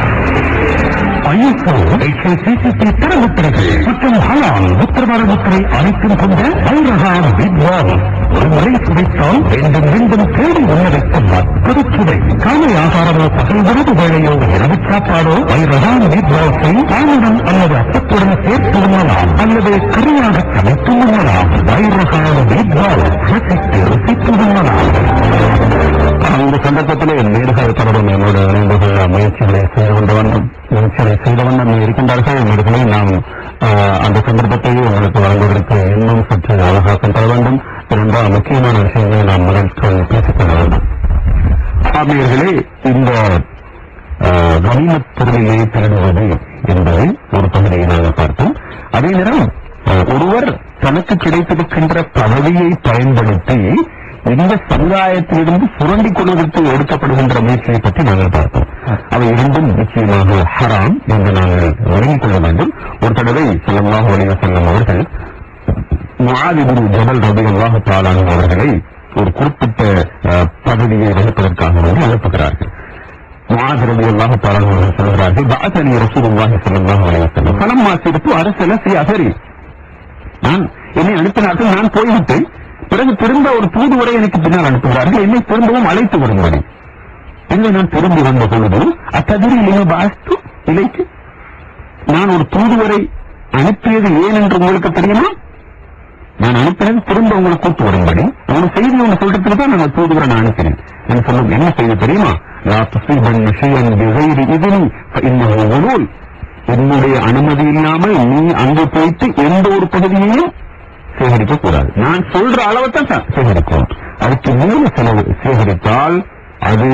ஐஎஸ்ஓ HACCP தரமுத்திரைகள் மற்றும் ஹலால் உத்தரவாத முத்திரை அனைத்தும் கொண்ட பைரகான் பீட்பால் ஒரு முறை சுவைத்தால் மீண்டும் மீண்டும் தேடி உணவைக்கும் அற்புத சுவை காலை ஆகாரமோ பகல் உணவு வேளையோ இரவு சாப்பாடோ பைரகான் பீட்பால்ஸை பாலுடன் அல்லது அப்பத்துடன் சேர்த்து உண்ணலாம் அல்லது கரியாக சமைத்து உண்ணலாம் பைரகான் பீட்பால் ரசித்து ருசித்து உண்ணலாம் அந்த சந்தர்ப்பத்திலே நேர்கள் பலரும் என்னோட இணைந்து கொள்ள முயற்சிகளை செய்து கொண்டு வந்தோம் முயற்சிகளை செய்து வண்ணம் இருக்கின்றார்கள் நேர்களை நாம் ஆஹ், அந்த சந்தர்ப்பத்தை உங்களுக்கு வழங்குவதற்கு இன்னும் சற்று அவகாசம் தர வேண்டும் இரண்டாம் முக்கியமான விஷயங்களை நாம் முதல் பேசிக் கொள்ள வேண்டும் ஆமியர்களே இந்த ஆஹ், கனிமத் பொருளிலே திருடுவது என்பதை ஒரு பகுதியை நாங்கள் பார்த்தோம் அதே நேரம் ஆஹ், ஒருவர் தனக்கு கிடைத்திருக்கின்ற பதவியை பயன்படுத்தி இந்த சமுதாயத்திலிருந்து சுரண்டிக் கொள்வதற்கு எடுக்கப்படுகின்ற முயற்சியை பற்றி நாங்கள் பார்த்தோம் அவை இரண்டும் நிச்சயமாக ஹராம் என்று நாங்கள் விளங்கிக் கொள்ள வேண்டும் ஒரு தடவை செல்லமாக வலிவ செல்லும் அவர்கள் முஆதிபுரு ஜபல் ரபி அல்லாஹு தாலான் அவர்களை ஒரு குறிப்பிட்ட அஹ், பதவியை வகிப்பதற்காக வந்து அனுப்புகிறார்கள் முஆத் ரபி அல்லாஹு தாலான் அவர்கள் சொல்கிறார்கள் பாசனி ரசூலுல்லாஹி ஸல்லல்லாஹு அலைஹி வஸல்லம் ஃபலம்மா சிறுத்து அரசல ஃபி அஹரி நான் என்னை அனுப்பினார்கள் நான் போய்விட்டேன் பிறகு திரும்ப ஒரு தூதுவரை எனக்கு பின்னால் அனுப்புகிறார்கள் என்னை திரும்பவும் அழைத்து வரும்படி இன்று நான் திரும்பி வந்த பொழுது அத்ததிரி இளைய பாஸ்து இலைக்கு நான் ஒரு தூதுவரை அனுப்பியது ஏன் என்று உங்களுக்கு தெரியுமா நான் அனுப்பினது திரும்ப உங்களை கூட்டு வரும்படி ஒரு செய்தி ஒன்று சொல்றதுக்கு தான் நான் தூதுவரை நான் அனுப்பினேன் என்று சொல்லும் என்ன செய்தி தெரியுமா லா துசீபன் விஷயம் பிகைரி இதினி இன்னும் உருள் என்னுடைய அனுமதி இல்லாமல் நீ அங்கு போயிட்டு எந்த ஒரு பகுதியையும் சேகரிக்க கூடாது நான் சொல்ற அளவை தான் சே- சேகரிக்கும் அதுக்கு மேல செலவு சேகரித்தால் அது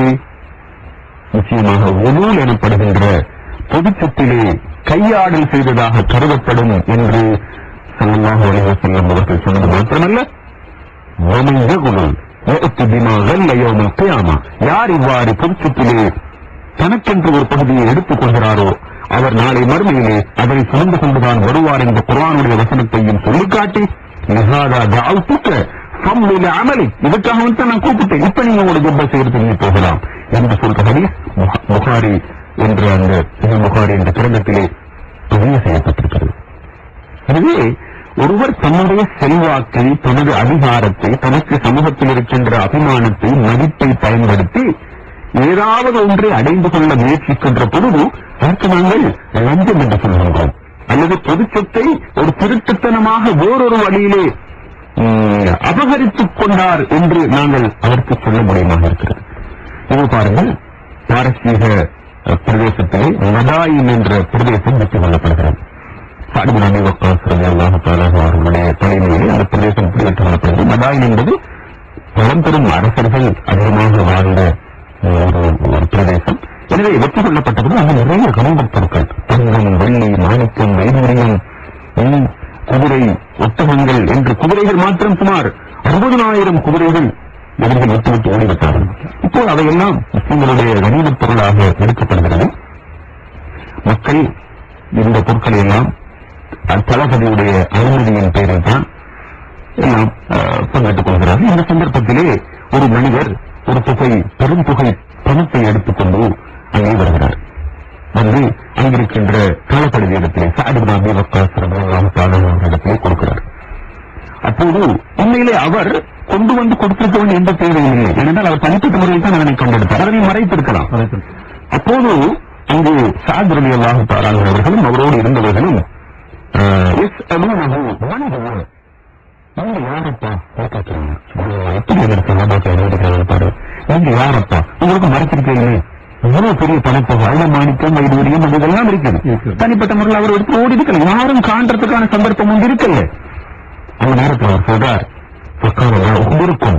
நிச்சயமாக உலூல் எனப்படுகின்ற பொதுச்சத்திலே கையாடல் செய்ததாக கருதப்படும் என்று சல்லல்லாஹு அலைஹி வஸல்லம் அவர்கள் சொன்னது மாத்திரமல்ல وَمَنْ يَغْلُلْ يَأْتِ بِمَا غَلَّ يَوْمَ الْقِيَامَةِ யார் இவ்வாறு பொதுச்சத்திலே தனக்கென்று ஒரு பகுதியை எடுத்துக் கொள்கிறாரோ அவர் நாளை மறுமையிலே அதனை சுமந்து கொண்டுதான் வருவார் என்ற குர்ஆனுடைய வசனத்தையும் சொல்லிக்காட்டி லிஹாதா தஅவுத்துக்க ஃபம்லில் அமலி இதுக்காக வந்து நான் கூப்பிட்டேன் இப்ப நீங்க உங்களோட ஜப்ப செய்யறதுக்கு நீ போகலாம் என்று சொல்ற ஹதீஸ் புகா- புகாரி என்ற அந்த இமாம் புகாரி என்ற கிரந்தத்திலே பதிவு செய்யப்பட்டிருக்கிறது எனவே ஒருவர் தன்னுடைய செல்வாக்கை தனது அதிகாரத்தை தனக்கு சமூகத்தில் இருக்கின்ற அபிமானத்தை மதிப்பை பயன்படுத்தி ஏதாவது ஒன்றை அடைந்து கொள்ள முயற்சிக்கின்ற பொழுது அதற்கு நாங்கள் லஞ்சம் என்று சொல்கின்றோம் அல்லது பொது சொத்தை ஒரு திருட்டுத்தனமாக வேறொரு வழியிலே ம், அபகரித்துக் கொண்டார் என்று நாங்கள் அதற்கு சொல்ல முடியுமாக இருக்கிறது இது பாருங்கள் பாரசீக அஹ், பிரதேசத்திலே மதாயின் என்ற பிரதேசம் வெற்றி கொள்ளப்படுகிறது சாடிபு நபி வக்காஸ் ரலியல்லாஹு தஆலா அவர்களுடைய தலைமையிலே அந்த பிரதேசம் பிடித்து கொள்ளப்படுகிறது மதாயின் என்பது பழம்பெரும் அரசர்கள் அதிகமாக வாழ்ந்த ஒரு ஒரு பிரதேசம் எனவே வெற்றி கொள்ளப்பட்டது அங்கு நிறைய கனிமப் பொருட்கள் தங்கம் வெள்ளி மாணிக்கம் வைடூரியம் ம், குதிரை ஒட்டகங்கள் என்று குதிரைகள் மாத்திரம் சுமார் அறுபதனாயிரம் குதிரைகள் இவர்கள் விட்டுவிட்டு ஓடிவிட்டார்கள் இப்போ அவையெல்லாம் முஸ்லிம்களுடைய கனிமப் பொருளாக எடுக்கப்படுகிறது மக்கள் இந்த பொருட்களை எல்லாம் தளபதியுடைய அனுமதியின் பேரில் தான் எல்லாம் அஹ், பங்கெடுத்துக் கொள்கிறார்கள் இந்த சந்தர்ப்பத்திலே ஒரு மனிதர் ஒரு தொகை பெரும் தொகை பணத்தை எடுத்துக்கொண்டு அங்கே வருகிறார் வந்து அங்கிருக்கின்ற காலப்பகுதி இடத்திலே சாதிபு அபி வக்காஸ் ரலியல்லாஹு தஆலா அவர்களிடத்திலே கொடுக்கிறார் அப்போது உண்மையிலே அவர் கொண்டு வந்து கொடுத்திருக்க வேண்டிய எந்த தேவையும் இல்லை ஏனென்றால் அவர் தனிப்பட்ட முறையில் தான் அதனை கண்டெடுத்தார் அதனை மறைத்திருக்கலாம் அப்போது அங்கு சாத் ரலி அல்லாஹு தாராங்க அவர்களும் அவரோடு இருந்தவர்களும் ஆஹ், "யஸ்அலூனஹு மன் ஹுவ?" நீங்க யாரப்பா கேட்கிறாங்க எப்படி இதற்கு சகாபாத்தை அறிவிக்கிறாங்க பாரு நீங்க யாரப்பா உங்களுக்கு மறைச்சிருக்கீங்களே இவ்வளவு பெரிய பணத்தொகை அள்ள மாணிக்கம் வைடூரியம் அது இதெல்லாம் இருக்குது தனிப்பட்ட முறையில் அவர் எடுத்து ஓடி இருக்கல யாரும் காண்றதுக்கான சந்தர்ப்பம் ஒன்று இருக்கல அந்த நேரத்தில் அவர் சொல்றார் உங்களுக்கும்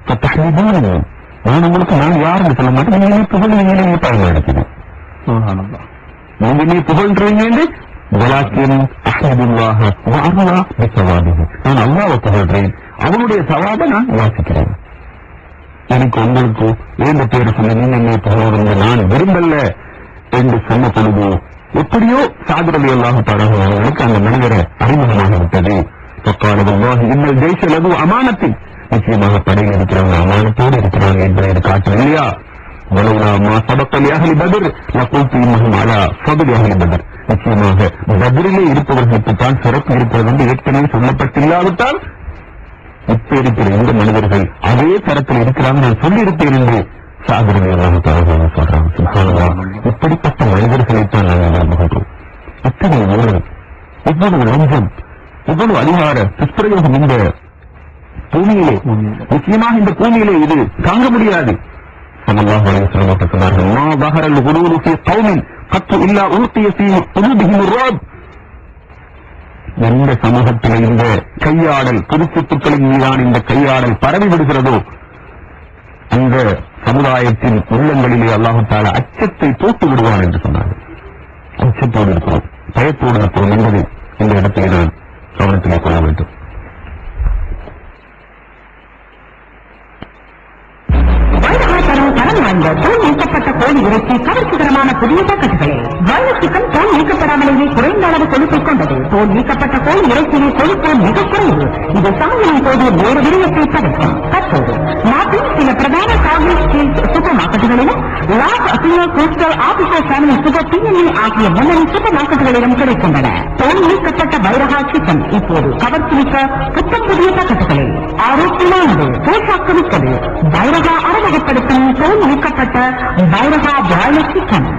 நான் உங்களுக்கு நான் யாருன்னு சொல்ல மாட்டேன் நீங்க புகழ் நீங்க பயன்படுத்தினேன் நீங்க நீ புகழ்றீங்க வலாக்கின் அஹமதுல்லாஹ வாருவா பிசவாபிஹி நான் அல்லாஹ்வை புகழ்றேன் அவனுடைய சவாபை நான் வாசிக்கிறேன் எனக்கு உங்களுக்கு ஏந்த பேர் சொல்லி நீங்க என்னை புகழ்றீங்க நான் விரும்பல என்று சொன்ன பொழுது எப்படியோ சாதுரலி அல்லாஹ் தராக அவர்களுக்கு அந்த மனிதரை அறிமுகமாக விட்டது பக்காலவல்லாஹி இன்னல் ஜெய்ஷ லகு அமானத்தின் நிச்சயமாக படையில் இருக்கிறவங்க அமானத்தோடு இருக்கிறாங்க என்பதை இது காட்டும் இல்லையா ولولا ما سبق لأهل بدر لقلت إنهم على فضل أهل بدر நிச்சயமாக பதிலே இருப்பவர்களுக்கு தான் சிறப்பு இருக்கிறது என்று ஏற்கனவே சொல்லப்பட்டில்லாவிட்டால் இப்ப இருக்கிற இந்த மனிதர்கள் அதே தரத்தில் இருக்கிறாங்க நான் சொல்லியிருப்பேன் என்று சாகரவி அல்லாஹ் தஆலா சொல்றாங்க சுப்ஹானல்லாஹ். இப்படிப்பட்ட மனிதர்களைத்தான் நாங்கள் விரும்புகிறோம் இத்தனை ஊழல் இவ்வளவு லஞ்சம் இவ்வளவு அதிகார துஷ்பிரயோகம் இந்த பூமியிலே நிச்சயமாக இந்த பூமியிலே இது தாங்க முடியாது ஸல்லல்லாஹு அலைஹி வஸல்லம் அவர்கள் சொன்னார்கள் மா பஹரல் குலூரு ஃபீ கௌமின் கத்து இல்லா ஊத்திய ஃபீ குலூபிஹிம் ருஅப் எந்த சமூகத்தில் இந்த கையாடல் புதுப்புத்துக்களின் மீதான இந்த கையாடல் பரவி விடுகிறதோ அந்த சமுதாயத்தின் உள்ளங்களிலே அல்லாஹு தாலா அச்சத்தை போட்டு விடுவான் என்று சொன்னார்கள் அச்சத்தோடு இருக்கிறோம் பயத்தோடு இருக்கிறோம் என்பதை இந்த இடத்தில் நான் கவனத்திலே கொள்ள வேண்டும் வைரகாசனம் தரம் வாய்ந்த தோல் நீக்கப்பட்ட கோழி இறைச்சி கவர்ச்சிகரமான புதிய பாக்கெட்டுகளில் வைரஸ் சிக்கன் தோல் நீக்கப்படாமலேயே குறைந்த அளவு கொழுப்பை கொண்டது தோல் நீக்கப்பட்ட கோழி இறைச்சியில் கொழுப்பு மிக குறைவு இது சாதனையின் போது வேறு விடயத்தை தவிர்க்கும் தற்போது நாட்டில் சில பிரதான காங்கிரஸ் ஸ்டீல் சூப்பர் மார்க்கெட்டுகளிலும் லாப் அசினோ கிறிஸ்டல் ஆபிசர் ஃபேமிலி சூப்பர் பிஎன்இ ஆகிய முன்னணி சூப்பர் மார்க்கெட்டுகளிலும் கிடைக்கின்றன தோல் நீக்கப்பட்ட வைரகா சிக்கன் இப்போது கவர்ச்சி மிக்க புத்தம் புதிய பாக்கெட்டுகளில் ஆரோக்கியமானது போஷாக்கமிக்கது வைரகா அறவகைப்படுத்தும் தோல் நீக்கப்பட்ட வைரகா பிராய்லர் சிக்கன்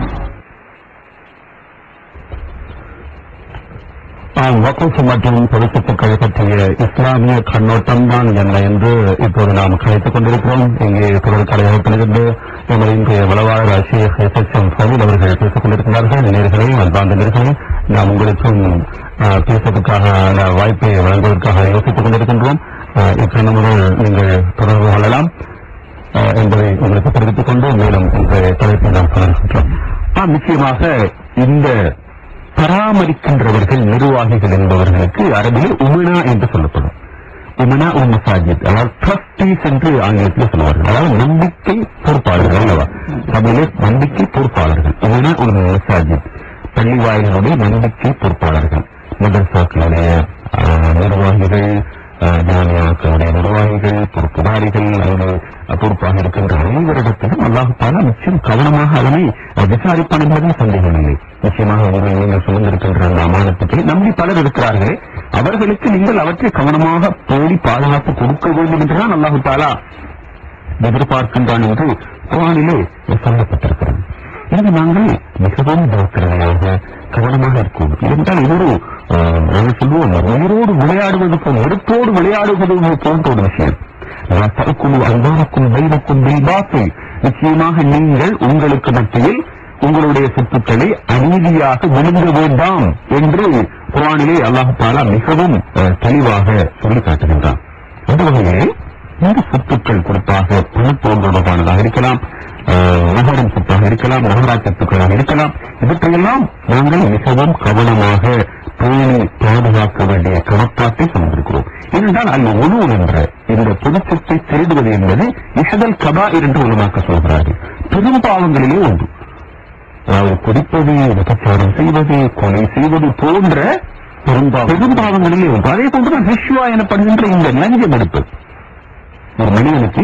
ஆம், வக்ஃப் மற்றும் பொதுச்சத்துக்கள் பற்றிய இஸ்லாமிய கண்ணோட்டம் தான் என்ன என்று இப்போது நாம் கலைத்துக் கொண்டிருக்கிறோம் இங்கே குரல் கலையகத்திலிருந்து எமது இன்றைய வளவாளர் Sheikh S S M Faveel அவர்கள் பேசிக் கொண்டிருக்கிறார்கள் நேர்களே அன்பார்ந்த நேர்களே நாம் உங்களுக்கும் ஆ, பேசுவதற்காக ஆன வாய்ப்பை வழங்குவதற்காக யோசித்துக் கொண்டிருக்கின்றோம் ஆ, இக்கணமுடன் நீங்கள் தொடர்பு கொள்ளலாம் ஆ, என்பதை உங்களுக்கு தெரிவித்துக் கொண்டு மேலும் இந்த தலைப்பை நாம் தொடர்கின்றோம் ஆம், நிச்சயமாக இந்த பராமரிக்கின்றவர்கள் நிர்வாகிகள் என்பவர்களுக்கு அரபில் உமனா என்று சொல்லப்படும் உமனா உல் மசாஜித் அதாவது ட்ரஸ்டீஸ் என்று ஆங்கிலத்தில் சொல்லுவார்கள் அதாவது நம்பிக்கை பொறுப்பாளர்கள் அல்லவா தமிழே நம்பிக்கை பொறுப்பாளர்கள் உமனா உல் மசாஜித் பள்ளி வாயிலுடைய நம்பிக்கை பொறுப்பாளர்கள் மதரசாக்களுடைய ஆஹ், நிர்வாகிகள் ஆஹ், ஜாமியாக்களுடைய நிர்வாகிகள் பொறுப்புதாரிகள் அல்லது பொறுப்பாக இருக்கின்ற அனைவரிடத்திலும் அல்லாஹு தாலா நிச்சயம் கவனமாக அதனை அஹ், விசாரிப்பான் என்பதில் சந்தேகமில்லை நிச்சயமாக உங்களை நீங்கள் சுமந்திருக்கின்ற அந்த அமானத்துக்களை நம்பி பலர் இருக்கிறார்களே அவர்களுக்கு நீங்கள் அவற்றை கவனமாக போடி பாதுகாப்பு கொடுக்க வேண்டும் என்றுதான் அல்லாஹு தாலா எதிர்பார்க்கின்றான் என்று குரானிலே சொல்லப்பட்டிருக்கிறது எனவே நாங்கள் மிகவும் ஜாக்கிரதையாக கவனமாக இருக்கோம் இருந்தால் இது ஒரு ஆஹ், நாங்கள் சொல்லுவோம் உயிரோடு விளையாடுவது போல் நெருப்போடு விளையாடுவது போன்ற ஒரு விஷயம் தற்குழு அன்பாருக்கும் வைரக்கும் பில்பாத்தில் நிச்சயமாக நீங்கள் உங்களுக்கு மத்தியில் உங்களுடைய சொத்துக்களை அநீதியாக விழுங்க வேண்டாம் என்று குரானிலே அல்லாஹு தாலா மிகவும் அஹ், தெளிவாக சொல்லி காட்டுகின்றான் அந்த வகையிலே இந்த சொத்துக்கள் குறிப்பாக பணத்தோல் தொடர்பானதாக இருக்கலாம் அஹ், நகரம் சொத்தாக இருக்கலாம் நகராட்சி சொத்துக்களாக இருக்கலாம் இவற்றையெல்லாம் நாங்கள் மிகவும் கவனமாக பேணி பாதுகாக்க வேண்டிய கடப்பாட்டை சுமந்திருக்கிறோம் ஏனென்றால் அல்ல உணவு என்ற இந்த பொதுச்சொத்தை திருடுவது என்பது இசதல் கபா என்று உருவாக்க சொல்கிறார்கள் பெரும் பாவங்களிலே ஒன்று அதாவது குடிப்பது விபச்சாரம் செய்வது கொலை செய்வது போன்ற பெரும்பாவம் பெரும்பாவங்களிலே ஒன்று அதே போன்றுதான் ரிஷ்வா எனப்படுகின்ற இந்த லஞ்சம் எடுப்பு ஒரு மனிதனுக்கு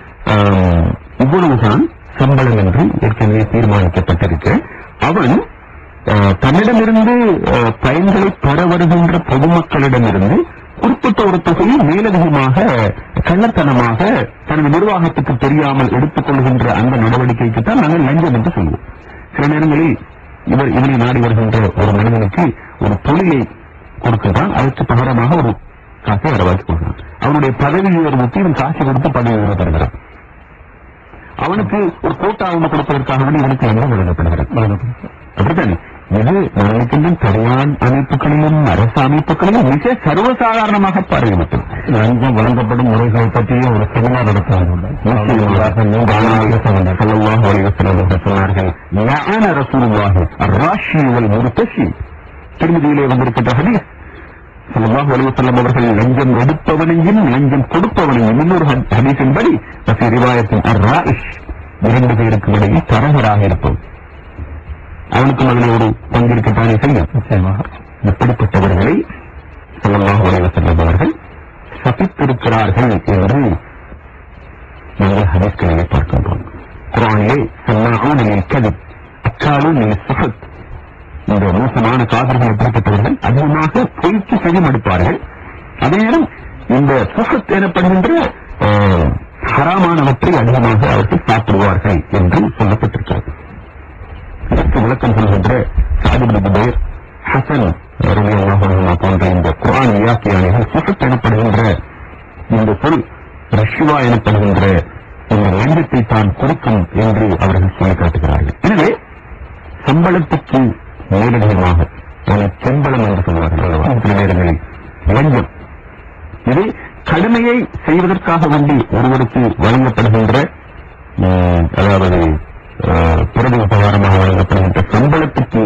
ஆம், இவ்வளவுதான் சம்பளம் என்று ஏற்கனவே தீர்மானிக்கப்பட்டிருக்க அவன் ஆ, தன்னிடமிருந்து ஆ, பயன்களை பெற வருகின்ற பொதுமக்களிடமிருந்து குறிப்பிட்ட ஒரு தொகையை மேலதிகமாக கள்ளத்தனமாக தனது நிர்வாகத்துக்கு தெரியாமல் எடுத்துக் கொள்கின்ற அந்த நடவடிக்கைக்கு தான் நாங்கள் லஞ்சம் என்று சொல்வோம் சில நேரங்களில் இவர் இவனை நாடி வருகின்ற ஒரு மனிதனுக்கு ஒரு தொழிலை கொடுக்கின்றான் அதற்கு பகரமாக ஒரு காசை வரவாக்கி கொடுக்கிறான் அவனுடைய பதவி உயர்வுக்கு இவன் காசு கொடுத்து பதவி உயர்வு தருகிறான் அவனுக்கு ஒரு கோட்டா ஒன்று கொடுப்பதற்காக வேண்டி இவனுக்கு என்ன வழங்கப்படுகிறது அப்படித்தானே இது நினைக்கின்ற தனியார் அமைப்புகளிலும் அரசு அமைப்புகளிலும் மிக சர்வசாதாரணமாக பரவிவிட்டது லஞ்சம் வழங்கப்படும் முறைகள் பற்றிய ஒரு செமினார் நடத்துவார்கள் சொன்னார்கள் ஞான ரசூலுல்லாஹி அர்ராஷி வல் முர்தஷி திருமதியிலே வந்திருக்கின்ற ஹதீஸ் ஸல்லல்லாஹு அலைஹி வஸல்லம் அவர்கள் லஞ்சம் எடுப்பவனையும் லஞ்சம் கொடுப்பவனையும் இன்னொரு ஹத்- ஹதீஸின்படி வஃபி ரிவாயத்தின் அர்ராயிஷ் இரண்டு பேருக்கு இடையில் தரகராக இருப்போம் அவனுக்கும் அதில் ஒரு பங்கிருக்கத்தானே செய்யும் நிச்சயமாக இப்படிப்பட்டவர்களை ஸல்லல்லாஹு அலைஹி வஸல்லம் அவர்கள் சபித்திருக்கிறார்கள் என்று நாங்கள் ஹதீஸ்களிலே பார்க்கின்றோம் குரானிலே சன்னாஹூன் லில் கதிப் அக்காலும் லில் சுஹத் இந்த மோசமான காதல்கள் எப்படிப்பட்டவர்கள் அதிகமாக பொய்க்கு செவிமடுப்பார்கள் அதே நேரம் இந்த சுகத் எனப்படுகின்ற ஆஹ், ஹராமானவற்றை அதிகமாக அவர்கள் சாப்பிடுவார்கள் என்று சொல்லப்பட்டிருக்கிறது இதற்கு விளக்கம் சொல்கின்ற சாதிபு புபேர் ஹசன் ரலியல்லாஹு அன்ஹுமா போன்ற இந்த குர்ஆன் வியாக்கியானிகள் சுகத் எனப்படுகின்ற இந்த சொல் ரஷ்வா எனப்படுகின்ற இந்த இந்த லஞ்சத்தை தான் கொடுக்கும் என்று அவர்கள் சொல்லிக் காட்டுகிறார்கள் எனவே சம்பளத்துக்கு மேலதிகமாக அதை செம்பளம் என்று சொல்வார்கள் அல்லவா? சில நேரங்களில் லஞ்சம் இது கடமையை செய்வதற்காக வேண்டி ஒருவருக்கு வழங்கப்படுகின்ற ம், அதாவது அஹ், பிரதி உபகாரமாக வழங்கப்படுகின்ற சம்பளத்துக்கு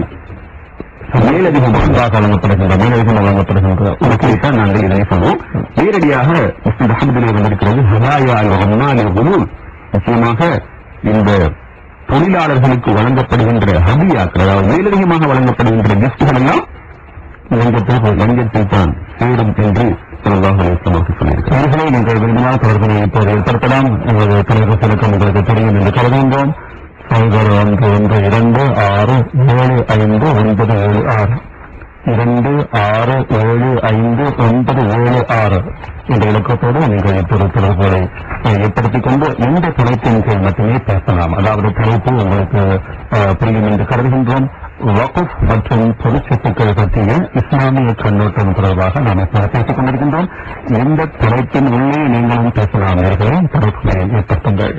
மேலதிகமாக வழங்கப்படுகின்ற மேலதிகமாக வழங்கப்படுகின்ற ஒரு கேஸா நாங்கள் இதனை சொல்வோம் நேரடியாக முஸ்லிம் அஹமதிலே வந்திருக்கிறது ஹதாயா அல் ரஹ்மான் அல் குலூல் நிச்சயமாக இந்த தொழிலாளர்களுக்கு வழங்கப்படுகின்ற ஹதியாக்கள் அதாவது மேலதிகமாக வழங்கப்படுகின்ற கிஃப்ட்கள் எல்லாம் லஞ்சத்தில் லஞ்சத்தில் தான் சேரும் என்று சொல்லலாம் அவர்கள் சொல்லியிருக்கிறார்கள் நீங்கள் விரும்பினால் தொடர்புகளை இப்போது ஏற்படுத்தலாம் எங்களது தொலைபேசிகளுக்கு உங்களுக்கு தெரியும் என்று கருதுகின்றோம் சைபர் ஒன்று ஒன்று இரண்டு ஆறு ஏழு ஐந்து ஒன்பது ஏழு ஆறு இரண்டு ஆறு ஏழு ஐந்து ஒன்பது ஏழு ஆறு என்ற இலக்கத்தோடு நீங்கள் இப்போது தொடர்புகளை அஹ், ஏற்படுத்திக் கொண்டு எந்த தலைப்பின் கீழ் மட்டுமே பேசலாம் அதாவது தலைப்பு உங்களுக்கு அஹ், புரியும் என்று கருதுகின்றோம் வகுப் மற்றும் பொதுச்சொத்துக்கள் பற்றிய இஸ்லாமிய கண்ணோட்டம் தொடர்பாக நாம் இப்போது பேசிக் கொண்டிருக்கின்றோம் எந்த தலைப்பின் உள்ளே நீங்களும் பேசலாம் நேர்களே தொடர்புகளை ஏற்படுத்துங்கள்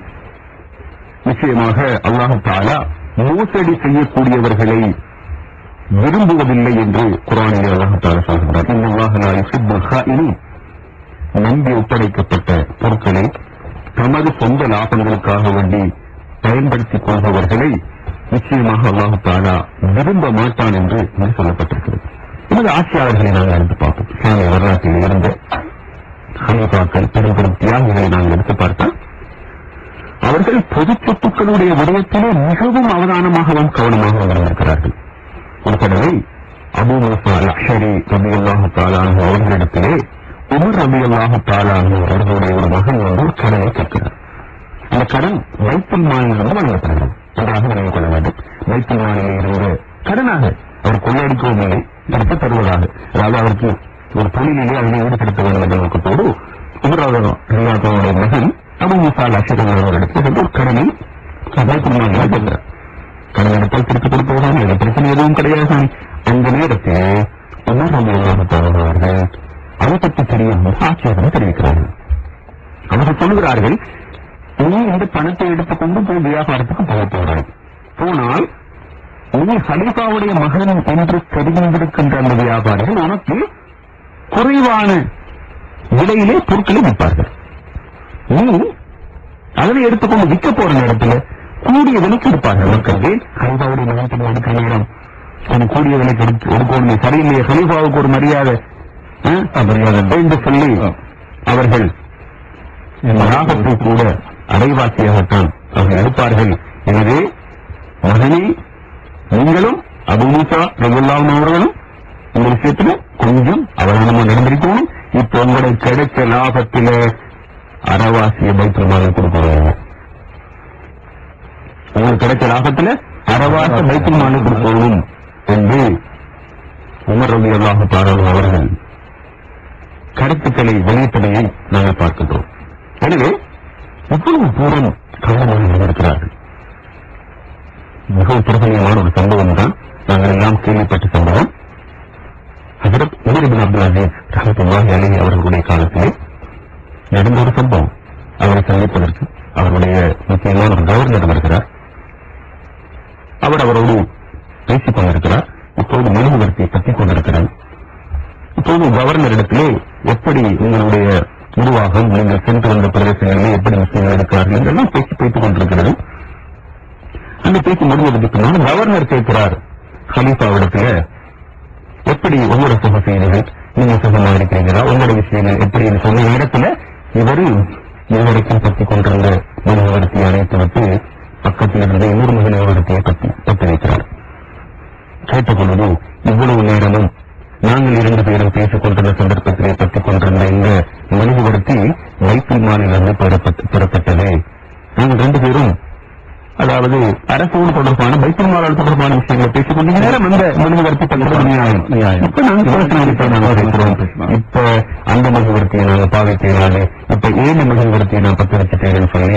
நிச்சயமாக அல்லாஹு தாலா மோசடி செய்யக்கூடியவர்களை விரும்புவதில்லை என்று குரானிலே அல்லாஹு தாலா சொல்கின்றார் இன்னல்லாஹு லா யுஹிப்புல் ஹாயினீன். நம்பி ஒப்படைக்கப்பட்ட பொருட்களை தமது சொந்த லாபங்களுக்காக வேண்டி பயன்படுத்திக் கொள்பவர்களை நிச்சயமாக அல்லாஹு தாலா விரும்ப மாட்டான் என்று இங்கு சொல்லப்பட்டிருக்கிறது நமது ஆட்சியாளர்களை நாங்கள் எடுத்து பார்ப்போம் இஸ்லாமிய வரலாற்றில் இருந்த ஹலீஃபாக்கள் பெரும் பெரும் தியாகிகளை நாங்கள் எடுத்து பார்த்தால் அவர்கள் பொது சொத்துக்களுடைய விடயத்திலே மிகவும் அவதானமாகவும் கவனமாகவும் இருந்திருக்கிறார்கள் ஒரு தடவை அபு மூசா அல் அஷரி ரபி அல்லாஹு தாலானு அவர்களிடத்திலே உமர் ரபி அல்லாஹு தாலானு அவர்களுடைய ஒரு மகன் வந்து ஒரு கடனை கேட்கிறார் அந்த கடன் வைத்தல் மாநிலம் வழங்கப்படுகிறது நன்றாக நினைவு கொள்ள வேண்டும் வைத்தல் மாநிலம் இருந்து கடனாக அவர் கொள்ளையடிக்கவும் இல்லை எடுத்து தருவதாக அதாவது அவருக்கு ஒரு தொழிலிலே அதனை ஈடுபடுத்த வேண்டும் என்ற நோக்கத்தோடு உமர் ரலியல்லாஹுடைய மகன் அபு மூசா அல் அஷரி அவர்களிடத்தில் வந்து ஒரு கடனை வைத்தல் மாநிலம் கேட்கிறார் கடன் எடுத்தால் திருப்பி கொடுப்பதுதான் எந்த பிரச்சனை எதுவும் கிடையாது அந்த நேரத்தில் உமர் ரலியல்லாஹு அவர்கள் அதை பற்றி தெரியாமல் ஆட்சேபம் தெரிவிக்கிறார்கள் அவர்கள் சொல்லுகிறார்கள் நீ இந்த பணத்தை எடுத்துக்கொண்டு போய் வியாபாரத்துக்கு போக போகிறாய் போனால் நீ ஹலீஃபாவுடைய மகன் என்று தெரிந்திருக்கின்ற அந்த வியாபாரிகள் உனக்கு குறைவான விலையிலே பொருட்களை விற்பார்கள் நீ அதனை எடுத்துக்கொண்டு விற்க போற நேரத்தில் கூடிய விலைக்கு எடுப்பார்கள் மக்களுக்கு ஹலீஃபாவுடைய மகன் எடுக்கிற நேரம் கொஞ்சம் கூடிய விலைக்கு எடுத்து எடுக்கணும் சரியில்லையே ஹலீஃபாவுக்கு ஒரு மரியாதை ஆ? மரியாதை என்று சொல்லி அவர்கள் லாபத்தை கூட அரைவாசியாகத்தான் அவர்கள் எடுப்பார்கள் எனவே மகனே நீங்களும் அபு மூசா ரகுல்லாவும் அவர்களும் இந்த விஷயத்துல கொஞ்சம் அவதானமா நடந்திருக்கணும் இப்ப உங்களுக்கு கிடைச்ச லாபத்தில அறவாசிய பைத்தியமாக கொடுப்பாங்க உங்களுக்கு கிடைச்ச லாபத்துல அறவாச பைத்தியமாக கொடுக்கணும் என்று உமர் ரவி அல்லாஹு பாராளும் அவர்கள் கருத்துக்களை வெளியிட்டதையை நாங்கள் பார்க்கின்றோம் எனவே இவ்வளவு தூரம் கவனமாக இருந்திருக்கிறார்கள் மிகவும் பிரபலியமான ஒரு சம்பவம் தான் நாங்கள் எல்லாம் கேள்விப்பட்ட சம்பவம் ஹசரத் உமர் இபின் அப்துல் அசீஸ் ரஹமத்துல்லாஹி அலைஹி அவர்களுடைய காலத்திலே நடந்த ஒரு சம்பவம் அவரை சந்திப்பதற்கு அவருடைய முக்கியமான ஒரு கவர்னர் வருகிறார் அவர் அவரோடு பேசிக் கொண்டிருக்கிறார் இப்போது மெழுகுவர்த்தியை கத்திக் கொண்டிருக்கிறார் இப்போது கவர்னரிடத்திலே எப்படி உங்களுடைய நிர்வாகம் நீங்கள் சென்று வந்த பிரதேசங்களில் எப்படி முஸ்லீம்கள் இருக்கிறார்கள் என்றெல்லாம் பேச்சு பேசிக் கொண்டிருக்கிறது அந்த பேச்சு முடிவதற்கு பின்னால் கவர்னர் கேட்கிறார் ஹலீஃபாவிடத்துல எப்படி உங்களோட சுக செய்திகள் நீங்க சுகமா இருக்கிறீங்களா உங்களோட விஷயங்கள் எப்படி என்று சொன்ன நேரத்துல இவரு இதுவரைக்கும் பத்தி கொண்டிருந்த மெழுகுவர்த்தியை அணைத்து விட்டு பக்கத்தில் இருந்த இன்னொரு மெழுகுவர்த்தியை பத்தி பற்றி வைக்கிறார் கேட்டுக்கொள்வது இவ்வளவு நேரமும் நாங்கள் இரண்டு பேரும் பேசிக் கொண்டிருந்த சந்தர்ப்பத்திலே பற்றிக் கொண்டிருந்த இந்த மெழுகுவர்த்தி வைப்பில் மாநிலிருந்து பெறப்பட்டு பெறப்பட்டது நாங்கள் ரெண்டு பேரும் அதாவது அரசோடு தொடர்பான பைத்தல் மாலால் தொடர்பான விஷயங்களை பேசிக் கொண்டு நேரம் அந்த மெழுகுவர்த்தி பண்றது நியாயம் நியாயம். இப்ப நாங்க பேசின இப்ப நாங்க பேசுறோம் இப்ப அந்த மெழுகுவர்த்தியை நாங்க பாவிக்கிறேன் இப்ப ஏழு மெழுகுவர்த்தியை நான் பத்து வச்சுட்டேன்னு சொல்லி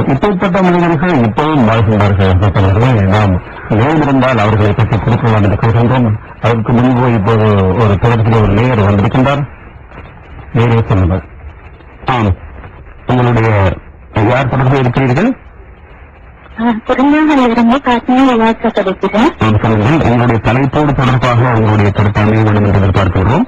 இப்படிப்பட்ட மனிதர்கள் இப்பவும் வாழ்கின்றார்கள் அப்படிப்பட்டவர்களை நாம் நேரம் இருந்தால் அவர்களை பற்றி கொடுக்கலாம் என்று கூறுகின்றோம் அதற்கு முன்பு இப்போது ஒரு தொடர்பில் ஒரு நேயர் வந்திருக்கின்றார் நேரே சொல்லுங்கள் ஆம் உங்களுடைய யார் தொடர்பில் இருக்கிறீர்கள் திருநாகலிருந்து காஷ்மீர் விளையாட்டு கிடைக்கிறேன் ஆம் சொல்லுங்கள் உங்களுடைய தலைப்போடு தொடர்பாக உங்களுடைய கருத்து அமைய வேண்டும் என்று எதிர்பார்க்கிறோம்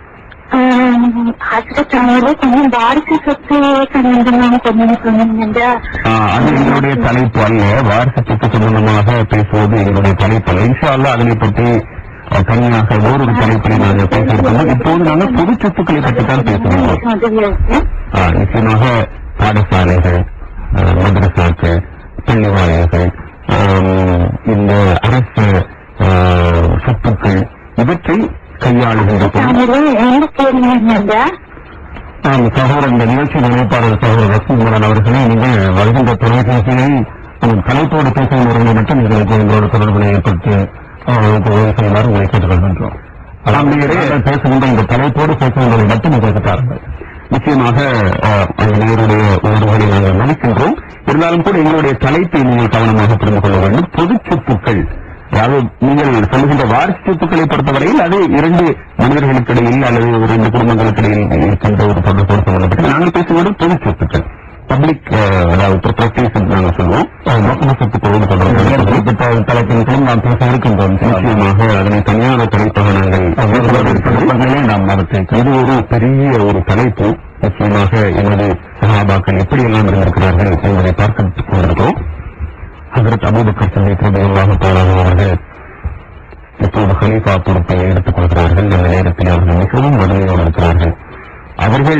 ஹசரத் அவர்களே கொஞ்சம் வாரிசு சொத்து சம்பந்தமாக கொஞ்சம் சொன்னீங்க ஆ, அது எங்களுடைய தலைப்பு அல்ல வாரசத்துக்கு சம்பந்தமாக பேசுவது எங்களுடைய தலைப்பு அல்ல இன்ஷா அல்லா அதனை பற்றி அ, தனியாக ஓரொரு தலைப்பில் நாங்கள் பேசியிருக்கோம் இப்போது நாங்கள் பொது சொத்துக்களை பற்றி தான் பேசுகிறோம் உதவியாச்சு ஆ, நிச்சயமாக பாடசாலைகள் ஆ, மதரசாக்கள் பள்ளிவாயல்கள் ஆம், இந்த அரசு ஆ, சொத்துக்கள் இவற்றை கையாளுகின்ற பொழுது அவரு எந்த கேள்வி ஆம், சகோதரர் இந்த நிகழ்ச்சி நினைப்பாளர் சகோதரர் ரசீந்திரன் அவர்களே நீங்கள் வருகின்ற தொலைபேசியை உங்கள் தலைப்போடு பேசுகிறவர்களை மட்டும் எங்களுக்கு உங்களோட தொடர்பினை ஏற்படுத்தி அவர்களுக்கு உதவி செய்யுமாறு உங்களை கேட்டுக்கொள்கின்றோம் நாங்கள் பேசுகின்ற இந்த தலைப்போடு பேசுகின்றதை மட்டும் எங்களுக்கு தாருங்கள் நிச்சயமாக அஹ், அந்த நேருடைய உணர்வுகளை நாங்கள் மதிக்கின்றோம் இருந்தாலும் கூட எங்களுடைய தலைப்பை நீங்கள் கவனமாக புரிந்து கொள்ள வேண்டும் பொது சொத்துக்கள் அதாவது நீங்கள் சொல்லுகின்ற வாரிசு சொத்துக்களை பொறுத்தவரையில் அது இரண்டு மனிதர்களுக்கு இடையில் அல்லது ஒரு இரண்டு குடும்பங்களுக்கு இடையில் இருக்கின்ற ஒரு தொடர்போடு சம்பந்தப்பட்ட நாங்கள் பேசுவது பொது சொத்துக்கள் பப்ளிக் அதாவது ப்ரொபர்ட்டிஸ் என்று நாங்கள் சொல்லுவோம் மக்கள் சொத்துக்களோடு தொடர்பு தலைப்பின் கீழ் நாம் பேச இருக்கின்றோம் நிச்சயமாக அதனை தனியான தலைப்பாக நாங்கள் நாம் நடத்தி இது ஒரு பெரிய ஒரு தலைப்பு நிச்சயமாக எனது சகாபாக்கள் எப்படியெல்லாம் இருந்திருக்கிறார்கள் என்பதை பார்க்க கொண்டிருக்கிறோம் ஹசரத் அபூபக்கர் சந்திக் ரபியுல்லாஹு தஆலா அவர்கள் இப்போது ஹலீஃபா பொறுப்பை எடுத்துக் கொள்கிறார்கள் இந்த நேரத்தில் அவர்கள் மிகவும் வலிமையோடு இருக்கிறார்கள் அவர்கள்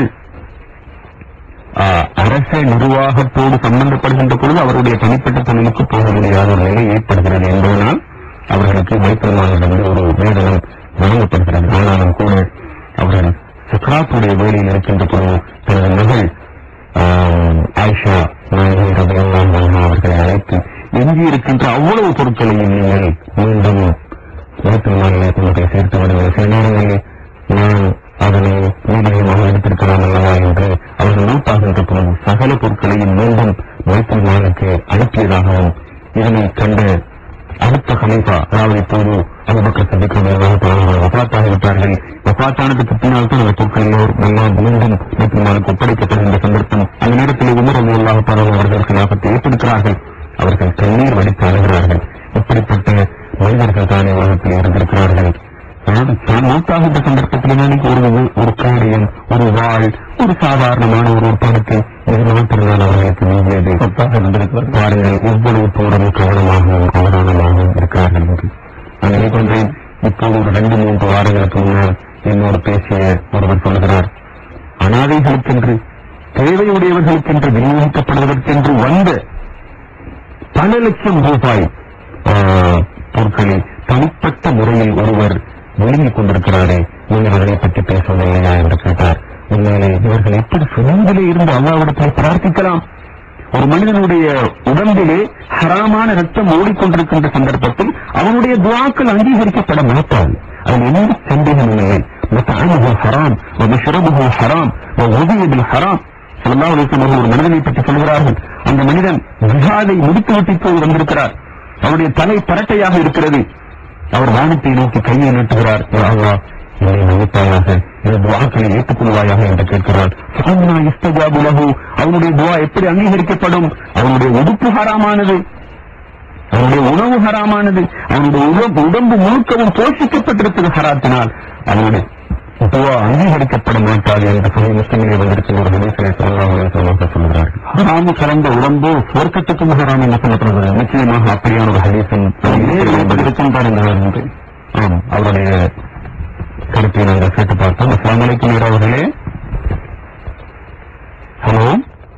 ஆ, அரச நிர்வாகத்தோடு சம்பந்தப்படுகின்ற பொழுது அவருடைய தனிப்பட்ட தொழிலுக்கு போக முடியாத ஒரு நிலை ஏற்படுகிறது என்பதனால் அவர்களுக்கு மைத்திரமானிடமிருந்து ஒரு வேதனம் வழங்கப்படுகிறது ஆனாலும் கூட அவர்கள் சக்ராத்துடைய வேலையில் இருக்கின்ற பொழுது தனது மகள் ஆம், ஆயிஷா நாயகி ரபியல்லாஹு அன்ஹா அவர்களை அழைத்து எஞ்சியிருக்கின்ற அவ்வளவு பொருட்களையும் நீங்கள் மீண்டும் மைத்திரமானிலே கொண்டு சேர்த்து விடுங்கள் சில நேரங்களில் நான் அதனை மீடியமாக எடுத்திருக்கலாம் அல்லவா என்று அவர்கள் நோட்டாகின்ற பொழுது சகல பொருட்களையும் மீண்டும் மைத்திரமானுக்கு அனுப்பியதாகவும் இதனை கண்ட அடுத்த கலைப்பா அதாவது இப்போது அபுபக்கர் சந்திக்கிறவர்கள் வபாத்தாகிவிட்டார்கள் வபாத்தானதுக்கு பின்னால் தான் அந்த பொருட்கள் எல்லோரும் எல்லாம் மீண்டும் மைத்திரமானுக்கு ஒப்படைக்கப்படுகின்ற சந்தர்ப்பம் அந்த நேரத்தில் உமர் அலி அல்லாஹ் அவர்கள் கலாபத்தை ஏற்படுத்துகிறார்கள் அவர்கள் கண்ணீர் வடித்து அழுகிறார்கள் இப்படிப்பட்ட மனிதர்கள் தானே உலகத்தில் இருந்திருக்கிறார்கள் அதாவது தான் மூத்தாகின்ற சந்தர்ப்பத்தில் நாளைக்கு ஒரு ஒரு காரியம் ஒரு வாழ் ஒரு சாதாரணமான ஒரு படத்தை இது மாத்திரம்தான் அவர்களுக்கு நீங்கியது இருந்திருக்கிறார் பாருங்கள் எவ்வளவு தூரம் கவனமாகவும் அவதானமாகவும் இருக்கிறார்கள் என்று நான் நினைக்கின்றேன் இப்போது ஒரு ரெண்டு மூன்று வாரங்களுக்கு முன்னால் என்னோடு பேசிய ஒருவர் சொல்கிறார் அனாதைகளுக்கென்று தேவையுடையவர்களுக்கென்று விநியோகிக்கப்படுவதற்கென்று வந்த பல லட்சம் ரூபாய் ஆ, பொருட்களை தனிப்பட்ட முறையில் ஒருவர் விழுங்கிக் கொண்டிருக்கிறாரே நீங்கள் அதனை பற்றி பேசவில்லையா என்று கேட்டார் உண்மையிலே இவர்கள் எப்படி சுமந்திலே இருந்து அல்லாவிடத்தில் பிரார்த்திக்கலாம் ஒரு மனிதனுடைய உடம்பிலே ஹராமான ரத்தம் ஓடிக்கொண்டிருக்கின்ற சந்தர்ப்பத்தில் அவனுடைய துவாக்கள் அங்கீகரிக்கப்பட மாட்டாது அதில் எந்த சந்தேகமும் இல்லை மத்தாமுகு ஹராம் மஷ்ரபுகு ஹராம் உதவியதில் ஹராம் ஸல்லல்லாஹு அலைஹி வஸல்லம் ஒரு மனிதனை பற்றி சொல்கிறார்கள் அந்த மனிதன் ஜிஹாதை முடித்துவிட்டு இப்போது வந்திருக்கிறார் அவருடைய தலை பரட்டையாக இருக்கிறது அவர் வானத்தை நோக்கி கையை நீட்டுகிறார் யா அல்லாஹ், என்னை மன்னிப்பாயாக இந்த துவாக்களை ஏற்றுக்கொள்வாயாக என்று கேட்கிறார் ஃபஅன்னா யுஸ்தஜாபு லஹு. அவனுடைய துவா எப்படி அங்கீகரிக்கப்படும் அவனுடைய உடுப்பு ஹராமானது அவனுடைய உணவு ஹராமானது அவனுடைய உடம்பு உடம்பு முழுக்கவும் போஷிக்கப்பட்டிருப்பது ஹராத்தினால் அவனுடைய துவா அங்கீகரிக்கப்பட மாட்டாது என்று சொல்லி முஸ்லிமிலே வந்திருக்கிற ஒரு ஹதீஸிலே ஸல்லல்லாஹு அலைஹி வஸல்லம் சொல்கிறார்கள் ஹராமு கலந்த உடம்பு சொர்க்கத்துக்கும் ஹராம் என்று சொல்லப்படுகிறது நிச்சயமாக அப்படியான ஒரு ஹதீஸும் இருக்கின்றார் என்று வருகின்றேன் ஆம் அவருடைய கருத்தை நாங்கள் கேட்டு பார்த்தோம் அஸ்லாம் வலைக்கும் வீர அவர்களே ஹலோ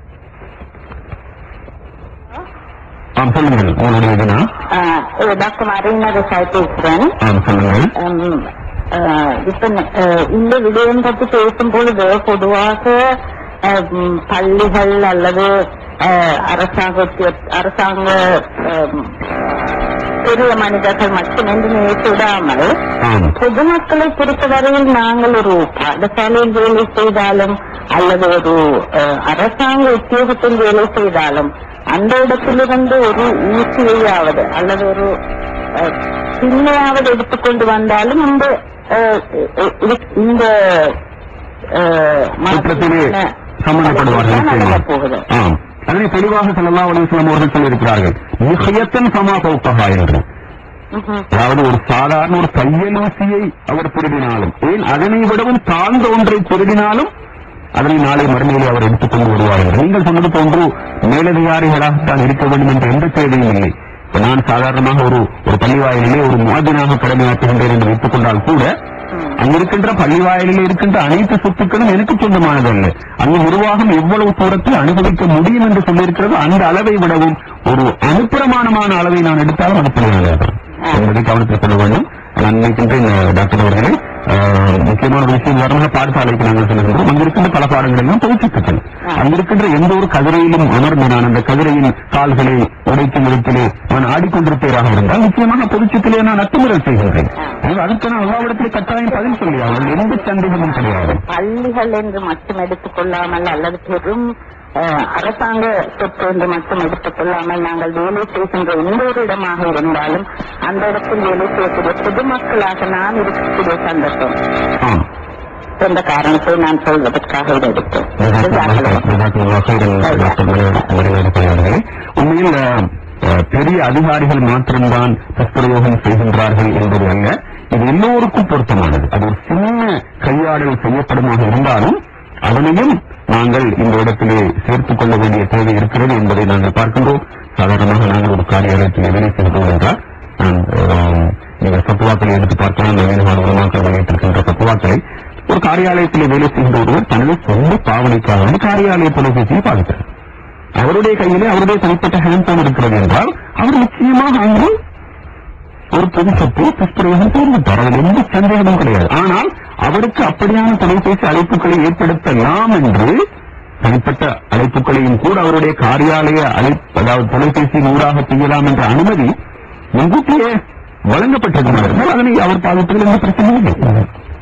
ஆம் சொல்லுங்கள் உங்களுடைய இதுனா டாக்டர் மரீனா தேசாய் பேசுறேன் ஆம் சொல்லுங்கள் உம், அஹ், இப்ப அஹ், இந்த விடயம் பற்றி பேசும் பொழுது பொதுவாக உம், பள்ளிகள் அல்லது அஹ், அரசாங்க அரசாங்க உம், பெரிய மனிதர்கள் மட்டுமென்று நினைத்து விடாமல் ஆம் பொதுமக்களை பொறுத்தவரையில் நாங்கள் ஒரு பாடசாலையில் வேலை செய்தாலும் அல்லது ஒரு அஹ், அரசாங்க உத்தியோகத்தில் வேலை செய்தாலும் அந்த இடத்திலிருந்து ஒரு ஊசியையாவது அல்லது ஒரு அஹ், பின்னையாவது எடுத்துக்கொண்டு வந்தாலும் இந்த அஹ், இ- இந்த அஹ், குற்றத்திலே மதத்தின- சம்பந்தப்படுவார்கள் தான் நிச்சயமாக. நடக்கப் போகுது ஆம் அதனை தெளிவாக ஸல்லல்லாஹு அலைஹி வஸல்லம் அவர்கள் சொல்லியிருக்கிறார்கள் நிஹயத்தன் சமா பௌத்தஹா என்று ம்ஹும். அதாவது ஒரு சாதாரண ஒரு தையலூசியை அவர் திருடினாலும் ஏன் அதனை விடவும் தாழ்ந்த ஒன்றை திருடினாலும் அதனை நாளை மறுமையிலே அவர் எடுத்துக்கொண்டு வருவார் என்று நீங்கள் சொன்னது போன்று மேலதிகாரிகளாகத்தான் இருக்க வேண்டும் என்ற எந்த தேவையும் இல்லை இப்ப நான் சாதாரணமாக ஒரு ஒரு பள்ளிவாயிலே ஒரு மாதினாக கடமையாற்றுகின்றேன் என்று வைத்துக் கொண்டால் கூட அங்க இருக்கின்ற பள்ளிவாயிலில் இருக்கின்ற அனைத்து சொத்துக்களும் எனக்கு சொந்தமானதல்ல அங்கு நிர்வாகம் எவ்வளவு தூரத்தில் அனுபவிக்க முடியும் என்று சொல்லியிருக்கிறது அந்த அளவை விடவும் ஒரு அனுப்பிரமாணமான அளவை நான் எடுத்தாலும் அது பிள்ளைகள் என்பதை கவனத்தில் கொள்ள வேண்டும் நான் நினைக்கின்றேன் அஹ், டாக்டர் அவர்களே அஹ், முக்கியமான ஒரு விஷயம் உதாரணமாக பாடசாலைக்கு நாங்கள் செல்கின்றோம் அங்க இருக்கின்ற பல பாடங்கள் எல்லாம் பொதுச்சுக்கள் அங்க இருக்கின்ற எந்த ஒரு கதிரையிலும் அமர்ந்து நான் அந்த கதிரையின் கால்களை உடைக்கும் விதத்திலே நான் ஆடிக்கொண்டிருப்பேராக இருந்தால் நிச்சயமாக பொதுச்சுக்களே நான் அத்துமுறை செய்கின்றேன் ஆனால் அதுக்கு நான் எல்லாவிடத்திலே கட்டாயம் பதில் சொல்லி அவர்கள் எந்த சந்தேகமும் கிடையாது பள்ளிகள் என்று மட்டும் எடுத்துக்கொள்ளாமல் அல்லது பெரும் அஹ், அரசாங்க சொத்து என்று மட்டும் எடுத்துக்கொள்ளாமல் நாங்கள் வேலை செய்கின்ற எந்த ஒரு இடமாக இருந்தாலும் அந்த இடத்தில் வேலை செய்யக்கூடிய பொதுமக்களாக நாம் இருக்கக்கூடிய சந்தர்ப்பம் ஆம் என்ற காரணத்தை நான் சொல்வதற்காக இதை எடுத்தேன் அவர்களே உண்மையில் அஹ், பெரிய அதிகாரிகள் மாத்திரம்தான் சஸ்பிரயோகம் செய்கின்றார்கள் என்பது அல்ல இது எல்லோருக்கும் பொருத்தமானது அது ஒரு சின்ன கையாடல் செய்யப்படுமாக இருந்தாலும் அதனையும் நாங்கள் இந்த இடத்திலே சேர்த்துக் கொள்ள வேண்டிய தேவை இருக்கிறது என்பதை நாங்கள் பார்க்கின்றோம் சாதாரணமாக நாங்கள் ஒரு காரியாலயத்தில் வேலை செய்கிறோம் என்றால் நான், அஹ், நீங்கள் சத்துவாக்களை எடுத்து பார்க்கலாம் நவீனமான உருமாக்கள் வெளியிட்டிருக்கின்ற சத்துவாக்களை ஒரு காரியாலயத்தில் வேலை செய்கின்ற ஒருவர் தனது சொந்த பாவனைக்காக வேண்டி காரியாலய தொலைபேசியை பார்க்கிறார் அவருடைய கையிலே அவருடைய தனிப்பட்ட ஹேண்ட்போன் இருக்கிறது என்றால் அவர் நிச்சயமாக அங்கு ஒரு பொது சொத்தை துஷ்பிரயோகம் செய்துவிட்டார் அதில் எந்த சந்தேகமும் கிடையாது ஆனால் அவருக்கு அப்படியான தொலைபேசி அழைப்புகளை ஏற்படுத்தலாம் என்று தனிப்பட்ட அழைப்புகளையும் கூட அவருடைய காரியாலய அழைப்பு அதாவது தொலைபேசியின் ஊடாக செய்யலாம் என்ற அனுமதி முன்கூட்டியே வழங்கப்பட்டிருந்தால் அதனை அவர் பாதிப்பதில் எந்த பிரச்சனையும் இல்லை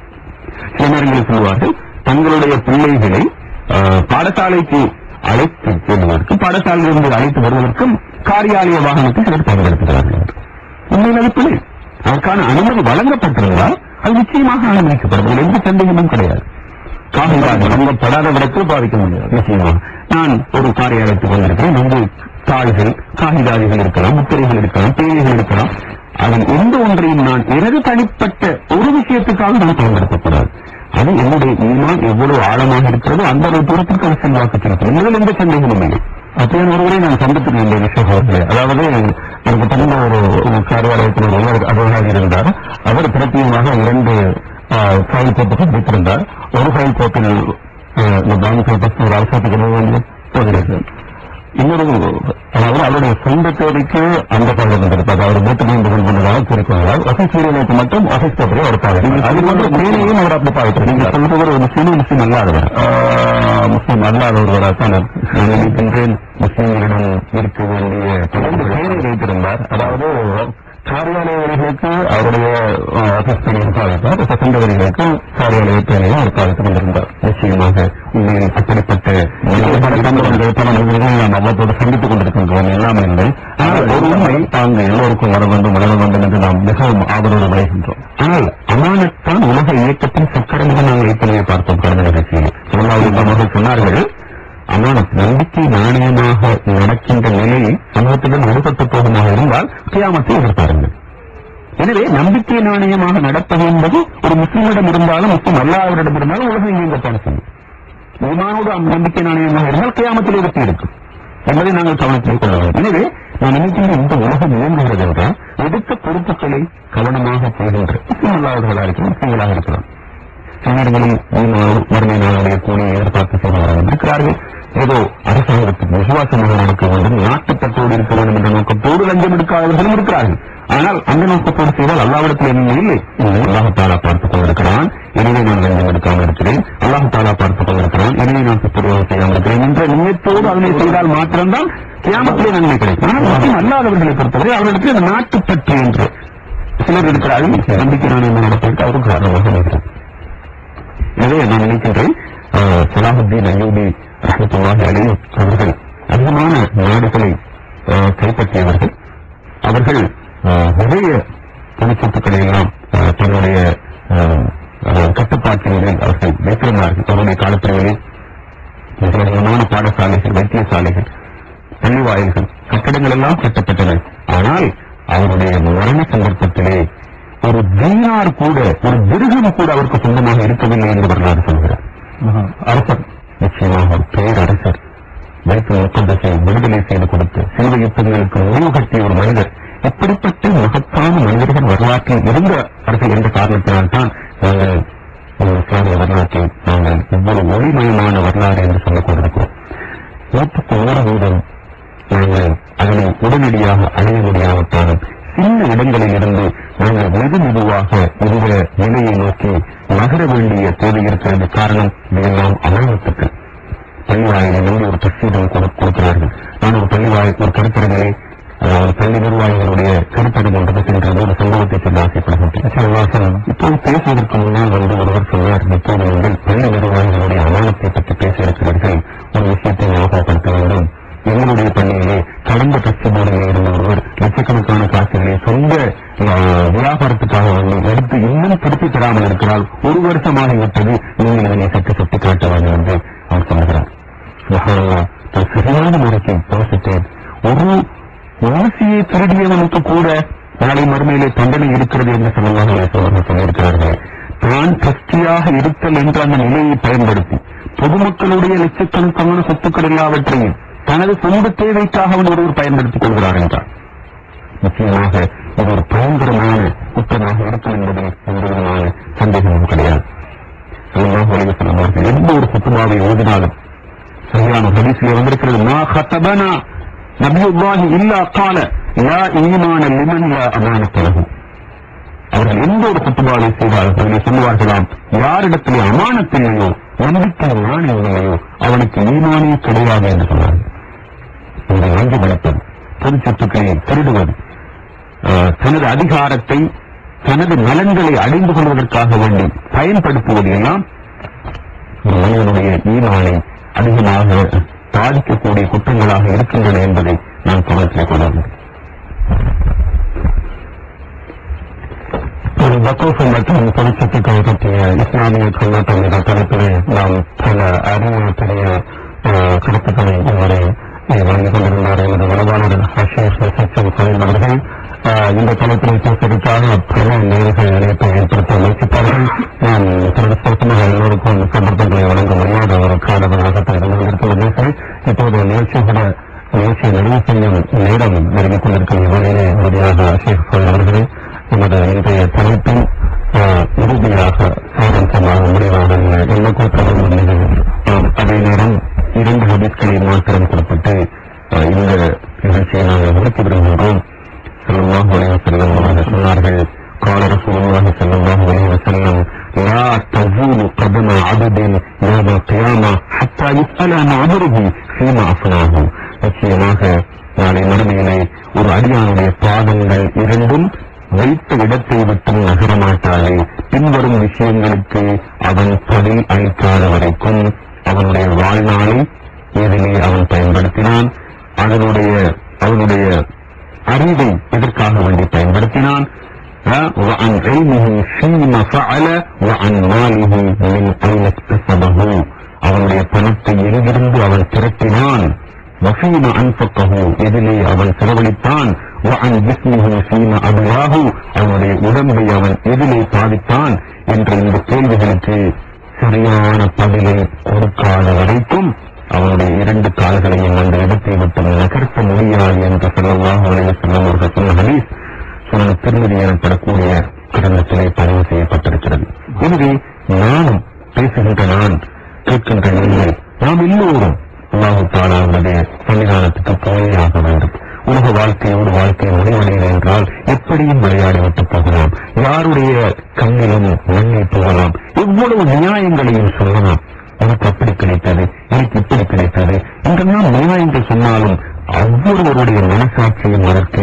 சில நேரங்களில் சொல்வார்கள் தங்களுடைய பிள்ளைகளை அஹ், பாடசாலைக்கு அழைத்து செல்வதற்கு பாடசாலையிலிருந்து அழைத்து வருவதற்கும் காரியாலய வாகனத்தை சிலர் பயன்படுத்துகிறார்கள் என்று. உண்மையில் அது பிள்ளை அதற்கான அனுமதி வழங்கப்பட்டிருந்தால் அது நிச்சயமாக அனுமதிக்கப்படும் அதில் எந்த சந்தேகமும் கிடையாது காகிதாதி வழங்கப்படாத விடத்தில் பாதிக்க முடியாது நிச்சயமாக நான் ஒரு காரியாலயத்துக்கு வந்திருக்கிறேன் அங்கு தாள்கள் காகிதாதிகள் இருக்கலாம் முத்திரைகள் இருக்கலாம் பேழைகள் இருக்கலாம் அதன் எந்த ஒன்றையும் நான் எனது தனிப்பட்ட ஒரு விஷயத்துக்காக நான் பயன்படுத்தக்கூடாது அது என்னுடைய ஈமான் எவ்வளவு ஆழமாக இருக்கிறதோ அந்த ஒரு தூரத்திற்கு அது செல்வாக்கு செலுத்தும் என்பதில் எந்த சந்தேகமும் இல்லை அப்படியான ஒருவரை நான் சந்தித்திருந்தேன் விஷயம் அவர்களே அதாவது எனக்கு தெரிந்த ஒரு ஒரு காரியாலயத்தில் ஒரு உயர் அதிகாரி இருந்தார் அவர் பிரத்தியமாக இரண்டு ஃபைல் கோப்புகள் வைத்திருந்தார் ஒரு ஃபைல் கோப்பில் அஹ், இந்த பேங்க் பேப்பர்ஸ் ஒரு அரசாங்கத்துக்கு எழுத வேண்டிய போகிறது இன்னொரு அதாவது அவருடைய சொந்த தேவைக்கு அந்த பகுதி வந்திருப்பார் அவர் வீட்டு மீண்டு கொள்வதாக கூறிக்கொள்வார் ஆஃபீஸ் சீரியலுக்கு மட்டும் ஆஃபீஸ் பேப்பரை அவர் பாதிக்கிறார் அது போன்ற மேலையும் அவர் அப்படி பாதிக்கிறார் நீங்க சொல்றது ஒரு முஸ்லீம் முஸ்லீம் அல்லாதவர் ஆஹ், முஸ்லீம் அல்லாதவர்களாக நான் நினைக்கின்றேன் முஸ்லீம்களிடம் இருக்க வேண்டிய தொடர்ந்து பேரை வைத்திருந்தார் அதாவது காரியாலயர்களுக்கு அவருடைய ஆஹ், ஆஃபீஸ் பணியை பாதித்தார் செகண்டரிகளுக்கு காரியாலய பணியை அவர் பாதித்துக் கொண்டிருந்தார் நிச்சயமாக உண்மையில் அப்படிப்பட்ட பல சம்பவங்கள், பல நிகழ்வுகளை நாம் அவ்வப்போது சந்தித்துக் கொண்டிருக்கின்றோம் எல்லாம் இல்லை ஆனால் ஒரு உண்மை தாங்க எல்லோருக்கும் வர வேண்டும் வளர வேண்டும் என்று நாம் மிகவும் ஆவலோடு விளைகின்றோம் ஆனால் அமானத்தான் உலக இயக்கத்தின் சக்கரமாக நாங்கள் ஏற்கனவே பார்த்தோம் கடந்த நிகழ்ச்சியில் சொல்லாவிடமாக சொன்னார்கள் அமானத் நம்பிக்கை நாணயமாக நடக்கின்ற நிலையில் சமூகத்துடன் விடுபட்டு போகுமாக இருந்தால் கியாமத்தை எதிர்பாருங்கள் எனவே நம்பிக்கை நாணயமாக நடப்பது என்பது ஒரு முஸ்லிமிடம் இருந்தாலும் முஸ்லிம் அல்லாதவரிடம் இருந்தாலும் உலகம் இயங்கத்தான் செய்யும் ஈமானோடு அந்த நம்பிக்கை நாணயமாக இருந்தால் கியாமத்தில் வெற்றி இருக்கும் என்பதை நாங்கள் கவனத்தில் கொள்ள வேண்டும் எனவே நான் நினைக்கின்ற இந்த உலகம் இயங்குகிறது என்றால் எடுத்த பொறுப்புகளை கவனமாக செய்கின்ற முஸ்லிம் அல்லாதவர்களாக இருக்கலாம் முஸ்லிம்களாக இருக்கலாம் சில நேரங்களில் மறுமை நாளுடைய கூலியை எதிர்பார்த்து செய்பவர்கள் இருக்கிறார்கள் ஏதோ அரசாங்கத்துக்கு விசுவாசமாக நடக்க வேண்டும் நாட்டுப்பற்றோடு இருக்க வேண்டும் என்ற நோக்கத்தோடு லஞ்சம் எடுக்காதவர்களும் இருக்கிறார்கள் ஆனால் அந்த நோக்கத்தோடு செய்தால் அல்லாவிடத்தில் என்ன இல்லை அல்லாஹு தாலா பார்த்துக் கொண்டிருக்கிறான் எனவே நான் லஞ்சம் எடுக்காமல் இருக்கிறேன் அல்லாஹு தாலா பார்த்துக் கொண்டிருக்கிறான் எனவே நான் துப்புரவு செய்யாமல் இருக்கிறேன் என்ற நியத்தோடு அதனை செய்தால் மாத்திரம்தான் கியாமத்திலே நன்மை கிடைக்கும் ஆனால் முஸ்லிம் அல்லாதவர்களை பொறுத்தவரை அவர்களுக்கு இந்த நாட்டுப்பற்று என்று சிலர் இருக்கிறார்கள் நம்பிக்கை நான் நடப்பதற்கு அவரும் காரணமாக இருக்கிறது எனவே நான் நினைக்கின்றேன் அஹ், சலாஹுத்தீன் அய்யூபி ரஹமத்துல்லாஹி அலைஹி அவர்கள் அதிகமான நாடுகளை அஹ், கைப்பற்றியவர்கள் அவர்கள் அஹ், நிறைய பொதுச்சொத்துக்களை எல்லாம் அஹ், தன்னுடைய அஹ், அஹ், கட்டுப்பாட்டின் கீழ் அவர்கள் வைத்திருந்தார்கள் அவருடைய காலப்பிரிவுகளில் மிக அதிகமான பாடசாலைகள் வைத்தியசாலைகள் பள்ளிவாயில்கள் கட்டடங்கள் எல்லாம் கட்டப்பட்டன ஆனால் அவருடைய மரண சந்தர்ப்பத்திலே ஒரு தீனார் கூட ஒரு திருகம் கூட அவருக்கு சொந்தமாக இருக்கவில்லை என்று வரலாறு சொல்கிறார் அரசர் நிச்சயமாக ஒரு பேரரசர் வைத்து ஒப்பந்தத்தை விடுதலை செய்து கொடுத்து சிலுவை யுத்தங்களுக்கு முடிவு கட்டிய ஒரு மனிதர் இப்படிப்பட்ட மகத்தான மனிதர்கள் வரலாற்றில் இருந்தவர்கள் என்ற காரணத்தினால்தான் நாங்கள் இந்த இஸ்லாமிய வரலாற்றை நாங்கள் இவ்வளவு ஒளிமயமான வரலாறு என்று சொல்லிக் கொண்டிருக்கிறோம் நூற்றுக்கு நூறு வீதம் நாங்கள் அதனை உடனடியாக அடைய முடியாவிட்டாலும் சின்ன இடங்களில் இருந்து நாங்கள் மெது மெதுவாக இந்த நிலையை நோக்கி நகர வேண்டிய தேவை இருக்கிறது காரணம் இதையெல்லாம் அமானத்துக்கள் பள்ளிவாயிலில் இருந்து ஒரு தஸ்தீரம் கொடுக்கிறார்கள் நான் ஒரு பள்ளிவாயில் ஒரு கருத்தரங்களை அதாவது பள்ளி நிர்வாகிகளுடைய கருத்தரங்கு ஒன்றுக்கு சென்றது ஒரு சம்பவத்தை சொல்ல ஆசைப்படுகின்றேன் இப்போது பேசுவதற்கு முன்னால் வந்து ஒருவர் சொன்னார் இப்போது நீங்கள் பள்ளி நிர்வாகிகளுடைய அமானத்தை பற்றி பேச இருக்கிறீர்கள் ஒரு விஷயத்தை ஞாபகப்படுத்த வேண்டும் எங்களுடைய பள்ளியிலே கடந்த கட்சி போர்டில் இருந்த ஒருவர் லட்சக்கணக்கான காசுகளை சொந்த அஹ், வியாபாரத்துக்காக வந்து எடுத்து இன்னும் திருப்பி தராமல் இருக்கிறால் ஒரு வருஷமாகிவிட்டது நீங்கள் இதனை சற்று சுட்டி காட்ட வேண்டும் என்று அவர் சொல்கிறார் சுபஹானல்லாஹ், நான் சரியான முறைக்கு பேசிட்டேன் ஒரு ஊசியை திருடியவனுக்கு கூட நாளை மறுமையிலே தண்டனை இருக்கிறது என்று சொல்லலாம் அவர்கள் சொல்லியிருக்கிறார்கள் தான் கஸ்டியாக இருத்தல் என்ற அந்த நிலையை பயன்படுத்தி பொதுமக்களுடைய லட்சக்கணக்கான சொத்துக்கள் எல்லாவற்றையும் தனது சொந்த தேவைக்காக அவன் ஒருவர் பயன்படுத்திக் கொள்கிறார் என்றார் நிச்சயமாக இது ஒரு பயங்கரமான குற்றமாக இருக்கும் என்பதில் எந்த விதமான சந்தேகமும் கிடையாது சொல்லமாக வலிவு சொல்லுவார்கள் எந்த ஒரு குத்துமாவை ஓதினாலும் சரியான ஹதீஸிலே வந்திருக்கிறது மா ஹத்தபனா நபியுல்லாஹி இல்லா கால லா ஈமான லிமன் லா அமானத் லஹு அவர்கள் எந்த ஒரு குத்துபாவை செய்தாலும் அதிலே சொல்லுவார்களாம் யாரிடத்திலே அமானத்தில்லையோ நம்பிக்கை நாணயம் இல்லையோ அவனுக்கு ஈமானே கிடையாது என்று சொன்னார்கள் இந்த வாங்கி மடப்பது பொது சொத்துக்களை திருடுவது ஆஹ், தனது அதிகாரத்தை தனது நலன்களை அடைந்து கொள்வதற்காக வேண்டி பயன்படுத்துவது எல்லாம் ஒரு மனிதனுடைய ஈமானை அதிகமாக பாதிக்கக்கூடிய குற்றங்களாக இருக்கின்றன என்பதை நான் கவனத்தில் கொள்ள வேண்டும் ஒரு வக்கோஃபு மற்றும் பொதுச்சத்துக்களை பற்றிய இஸ்லாமிய கண்ணோட்டம் என்ற தலைப்பிலே நாம் பல அரிய பெரிய அஹ், கருத்துக்களை இதுவரை அஹ், வழங்கிக் கொண்டிருந்தார் எனது வலுவாளர் ஹஷீர் சச்சின் சலீம் அவர்கள் அஹ், இந்த தலைப்பினை பேசுவதற்காக பல நேர்கள் இணைப்பை ஏற்படுத்த முயற்சித்தார்கள் நான் துரதிருஷ்டமாக எல்லோருக்கும் சந்தர்ப்பங்களை வழங்க முடியாத ஒரு காலவராகத்தை இருந்திருக்கிறது இப்போது நிகழ்ச்சியோட நிகழ்ச்சியை நிறைவு செய்யும் நேரம் நெருங்கிக் கொண்டிருக்கும் இவரையே உறுதியாக ஷேக் சலீம் அவர்களே நமது இன்றைய தலைப்பின் அஹ், இறுதியாக சாரம்சமாக முடிவாக எண்ணுக்குள் தொடர்பு நாம் அதே நேரம் இரண்டு ஹதீஸ்களை மாத்திரம் குறிப்பிட்டு அஹ், இந்த நிகழ்ச்சியை நாங்கள் நிறுத்தி விடுகின்றோம் செல்லம் செல்லம் அவர்கள் சொன்னார்கள் قال رسول الله صلى الله عليه وسلم لا تزول قدم عبد يوم القيامة حتى يسأل عن عمره فيما أفناه நிச்சயமாக நாளை மறுமையிலே ஒரு அடியானுடைய பாதங்கள் இரண்டும் வைத்த இடத்தை விட்டு நகரமாட்டாது பின்வரும் விஷயங்களுக்கு அவன் பதில் அளிக்காத வரைக்கும் அவனுடைய வாழ்நாளை எதிலே அவன் பயன்படுத்தினான் அதனுடைய அவனுடைய அறிவை எதற்காக வேண்டி பயன்படுத்தினான் அஹ், وعن علمه فيما فعل وعن ماله من أين اكتسبه அவனுடைய பணத்தை எங்கிருந்து அவன் திரட்டினான் வசீம அன்பக்கஹு எதிலே அவன் செலவழித்தான் وعن جسمه فيما أبلاه அவனுடைய உடம்பை அவன் எதிலே சாதித்தான் என்ற இந்த கேள்விகளுக்கு சரியான பதிலை கொடுக்காத வரைக்கும் அவனுடைய இரண்டு கால்களையும் அந்த இடத்தை விட்டு நகர்த்த முடியாது என்று சொல்லலாம் அவனை செல்லும் அவர்கள் சொன்ன ஹதீஸ் சொன்ன திருமதி எனப்படக்கூடிய கிரந்தத்திலே பதிவு செய்யப்பட்டிருக்கிறது எனவே நானும் பேசுகின்ற நான் கேட்கின்ற நீங்கள் நாம் எல்லோரும் அல்லாஹு தாலாவுடைய சன்னிதானத்துக்கு போயே ஆக வேண்டும் உலக வாழ்க்கையோடு வாழ்க்கை முடிவடைகிறது என்றால் எப்படியும் விளையாடி விட்டு போகலாம் யாருடைய கண்ணிலும் மண்ணை போகலாம் எவ்வளவு நியாயங்களையும் சொல்லலாம் எனக்கு அப்படி கிடைத்தது எனக்கு இப்படி கிடைத்தது என்றெல்லாம் நியாயங்கள் சொன்னாலும் ஒவ்வொருவருடைய மனசாட்சியும் அதற்கு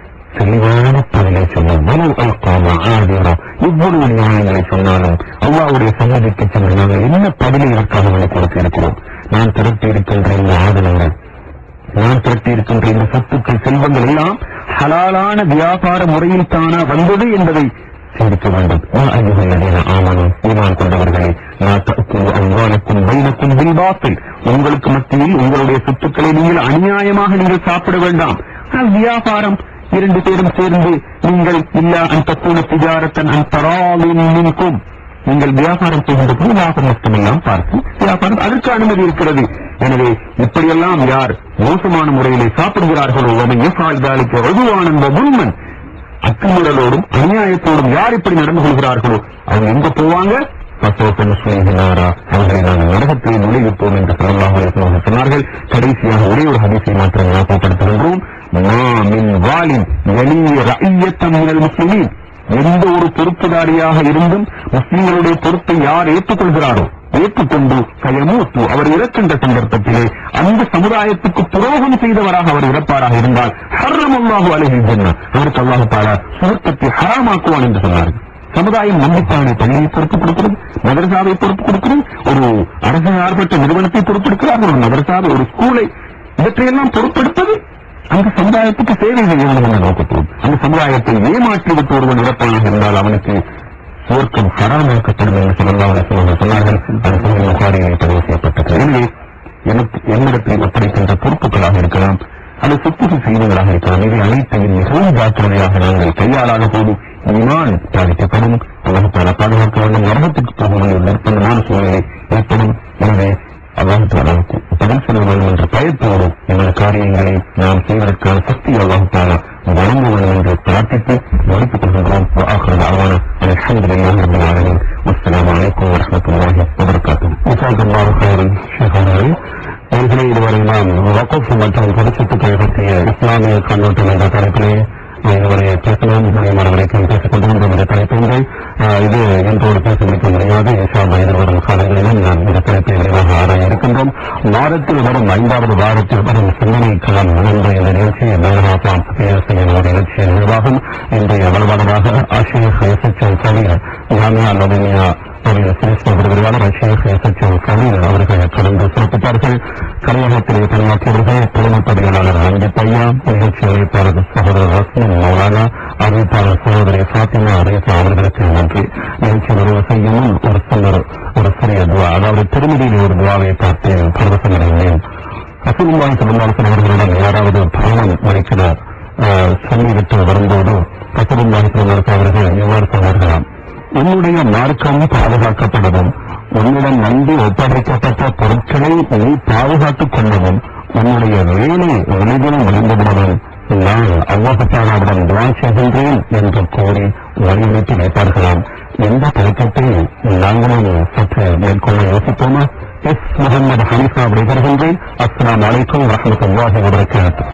தெளிவான பதிலை சொல்லும் வலு அல்காமா ஆதிரா இவ்வளவு நியாயங்களை சொன்னாலும் அல்லாவுடைய சன்னதிக்கு சென்று நாங்கள் என்ன பதிலை இதற்காக நமக்கு கொடுத்து இருக்கிறோம் நான் திரட்டி இருக்கின்ற இந்த ஆதனங்கள் நான் திரட்டி இருக்கின்ற இந்த சொத்துக்கள் செல்வங்கள் எல்லாம் ஹலாலான வியாபார முறையில் தானா வந்தது என்பதை சிந்திக்க வேண்டும் யா அய்யுஹல்லதீன ஆமனு ஈமான் கொண்டவர்களே லா தஅக்குலு அம்வாலக்கும் பைனக்கும் பில் பாத்தில் உங்களுக்கு மத்தியில் உங்களுடைய சொத்துக்களை நீங்கள் அநியாயமாக நீங்கள் சாப்பிட வேண்டாம் ஆனால் வியாபாரம் இரண்டு பேரும் சேர்ந்து நீங்கள் இல்ல அன் தக்கூன திஜாரத்தன் அன் தராலின் மின்கும் நீங்கள் வியாபாரம் செய்கின்ற போது லாபம் நஷ்டமெல்லாம் பார்த்து வியாபாரம் அதற்கு அனுமதி இருக்கிறது எனவே இப்படியெல்லாம் யார் மோசமான முறையிலே சாப்பிடுகிறார்களோ அவன் எஃபால் வலுவானந்த உண்மன் அத்துமுறலோடும் அநியாயத்தோடும் யார் இப்படி நடந்து கொள்கிறார்களோ அவங்க எங்க போவாங்க பசோப்பன் சுயகினாரா அவர்களை நாங்கள் நரகத்தை நுழைவிப்போம் என்று சொல்லலாம் சொன்னார்கள் கடைசியாக ஒரே ஒரு ஹதீஸை மாத்திரம் ஞாபகப்படுத்துகின்றோம் மாமின் வாலின் எளிய ரஐயத்தம் மினல் முஸ்லிமீன் எந்த ஒரு பொறுப்புதாரியாக இருந்தும் முஸ்லிம்களுடைய பொறுப்பை யார் ஏற்றுக்கொள்கிறாரோ ஏற்றுக்கொண்டு கயமூத்து அவர் இறக்கின்ற சந்தர்ப்பத்திலே அந்த சமுதாயத்துக்கு துரோகம் செய்தவராக அவர் இறப்பாராக இருந்தால் ஹர்ரம் அல்லாஹு அலஹி ஜன்னா அவருக்கு அல்லாஹு தாலா சுருக்கத்தை ஹராமாக்குவான் என்று சொன்னார்கள் சமுதாயம் நம்பிக்கையான பள்ளியை பொறுப்பு கொடுக்கிறது மதரசாவை பொறுப்பு கொடுக்கிறது ஒரு அரசு சார்பற்ற நிறுவனத்தை பொறுப்பெடுக்கிறார்கள் ஒரு மதரசாவை ஒரு ஸ்கூலை இவற்றையெல்லாம் பொறுப்பெடுப்பது அந்த சமுதாயத்துக்கு சேவை செய்ய வேண்டும் என்ற நோக்கத்தோடு அந்த சமுதாயத்தை ஏமாற்றி விட்டு ஒருவன் இறப்பானாக இருந்தால் அவனுக்கு சுவர்க்கம் ஹராமாக்கப்படும் என்று சொல்லலாம் சொன்னார்கள் அது சொல்லி முகாரியை பதிவு செய்யப்பட்டது எனவே எனக்கு என்னிடத்தில் ஒப்படைக்கின்ற பொறுப்புகளாக இருக்கலாம் அது சொத்துகள் செய்வங்களாக இருக்கலாம் இவை அனைத்தையும் மிகவும் ஜாக்கிரதையாக நாங்கள் கையாளாத போது ஈமான் பாதிக்கப்படும் அல்லாஹால பாதுகாக்க வேண்டும் நரகத்துக்கு போக வேண்டிய நிர்பந்தமான சூழ்நிலை ஏற்படும் எனவே அல்லாஹாலாவுக்கு பதில் சொல்ல வேண்டும் என்ற பயத்தோடு எமது காரியங்களை நாம் செய்வதற்கான சக்தி அல்லாஹாலா வழங்க வேண்டும் என்று பிரார்த்தித்து முடித்துக் கொள்கின்றோம் ஆகிறது அவான الحمد لله رب العالمين والسلام عليكم ورحمة الله وبركاته جزاك الله خيرا شيخ அவர்களே நேர்களை இதுவரை நாம் வக்கஃப் மற்றும் பொதுச்சத்துக்களை பற்றிய இஸ்லாமிய கண்ணோட்டம் என்ற தலைப்பிலே இதுவரை பேசலாம் முடியுமான வரைக்கும் பேசிக் கொண்டிருந்தோம் என்ற தலைப்பினை இது என்றோடு பேச முடிக்க முடியாது இஷா எதிர்வரும் காலங்களிலும் நாம் இந்த தலைப்பை விரைவாக ஆராய இருக்கின்றோம் வாரத்தில் வரும் ஐந்தாவது வாரத்தில் வரும் சிந்தனை களம் என்ற இந்த நிகழ்ச்சியை மேலகாப்பாம் செய்யும் ஒரு நிகழ்ச்சியின் நிர்வாகம் இன்றைய வலுவானதாக ஆசிரியர் எஸ்எச்எல் கவிஞர் ஜாமியா லோமினியா அவர்கள் சிரேஷ்ட விருதுகளான ஷேக் எஸ்எச்எல் கவிஞர் அவர்கள் தொடர்ந்து சிறப்பித்தார்கள் கலையகத்திலே பணியாற்றியவர்கள் பொதுமப்படியாளர் ரஞ்சித் ஐயா நிகழ்ச்சி அழைப்பாளர் சகோதரர் ரஸ்மன் மௌலானா அறிவிப்பாளர் சகோதரி ஃபாத்திமா ரேசா அவர்களுக்கு நன்றி நிகழ்ச்சி நிறைவு செய்யும் முன் ஒரு சிலர் ஒரு சிறிய துவா அதாவது திருமதியில் ஒரு துவாவை பார்த்து பரவசமடைந்தேன் ரசூலுல்லாஹி ஸல்லல்லாஹு அலைஹி அவர்களிடம் யாராவது பயணம் மறைக்கிறார் சொல்லிவிட்டு வரும்போது ரசூலுல்லாஹி ஸல்லல்லாஹு அலைஹி அவர்கள் இவ்வாறு சொன்னார்களாம் உன்னுடைய மார்க்கம் பாதுகாக்கப்படவும் உன்னிடம் நம்பி ஒப்படைக்கப்பட்ட பொருட்களை நீ பாதுகாத்துக் கொள்ளவும் உன்னுடைய வேலை எளிதில் முடிந்துவிடவும் நான் அல்லாஹாலாவிடம் துவா செய்கின்றேன் என்று கூறி வழியனுப்பி வைப்பார்களாம் எந்த பழக்கத்தை நாங்களும் சற்று மேற்கொள்ள யோசிப்போமா எஸ் முகமது ஹனீஃபா விடைபெறுகின்றேன் அஸ்லாம் வலைக்கம் வரமத்துல்லாஹி வபரகாத்து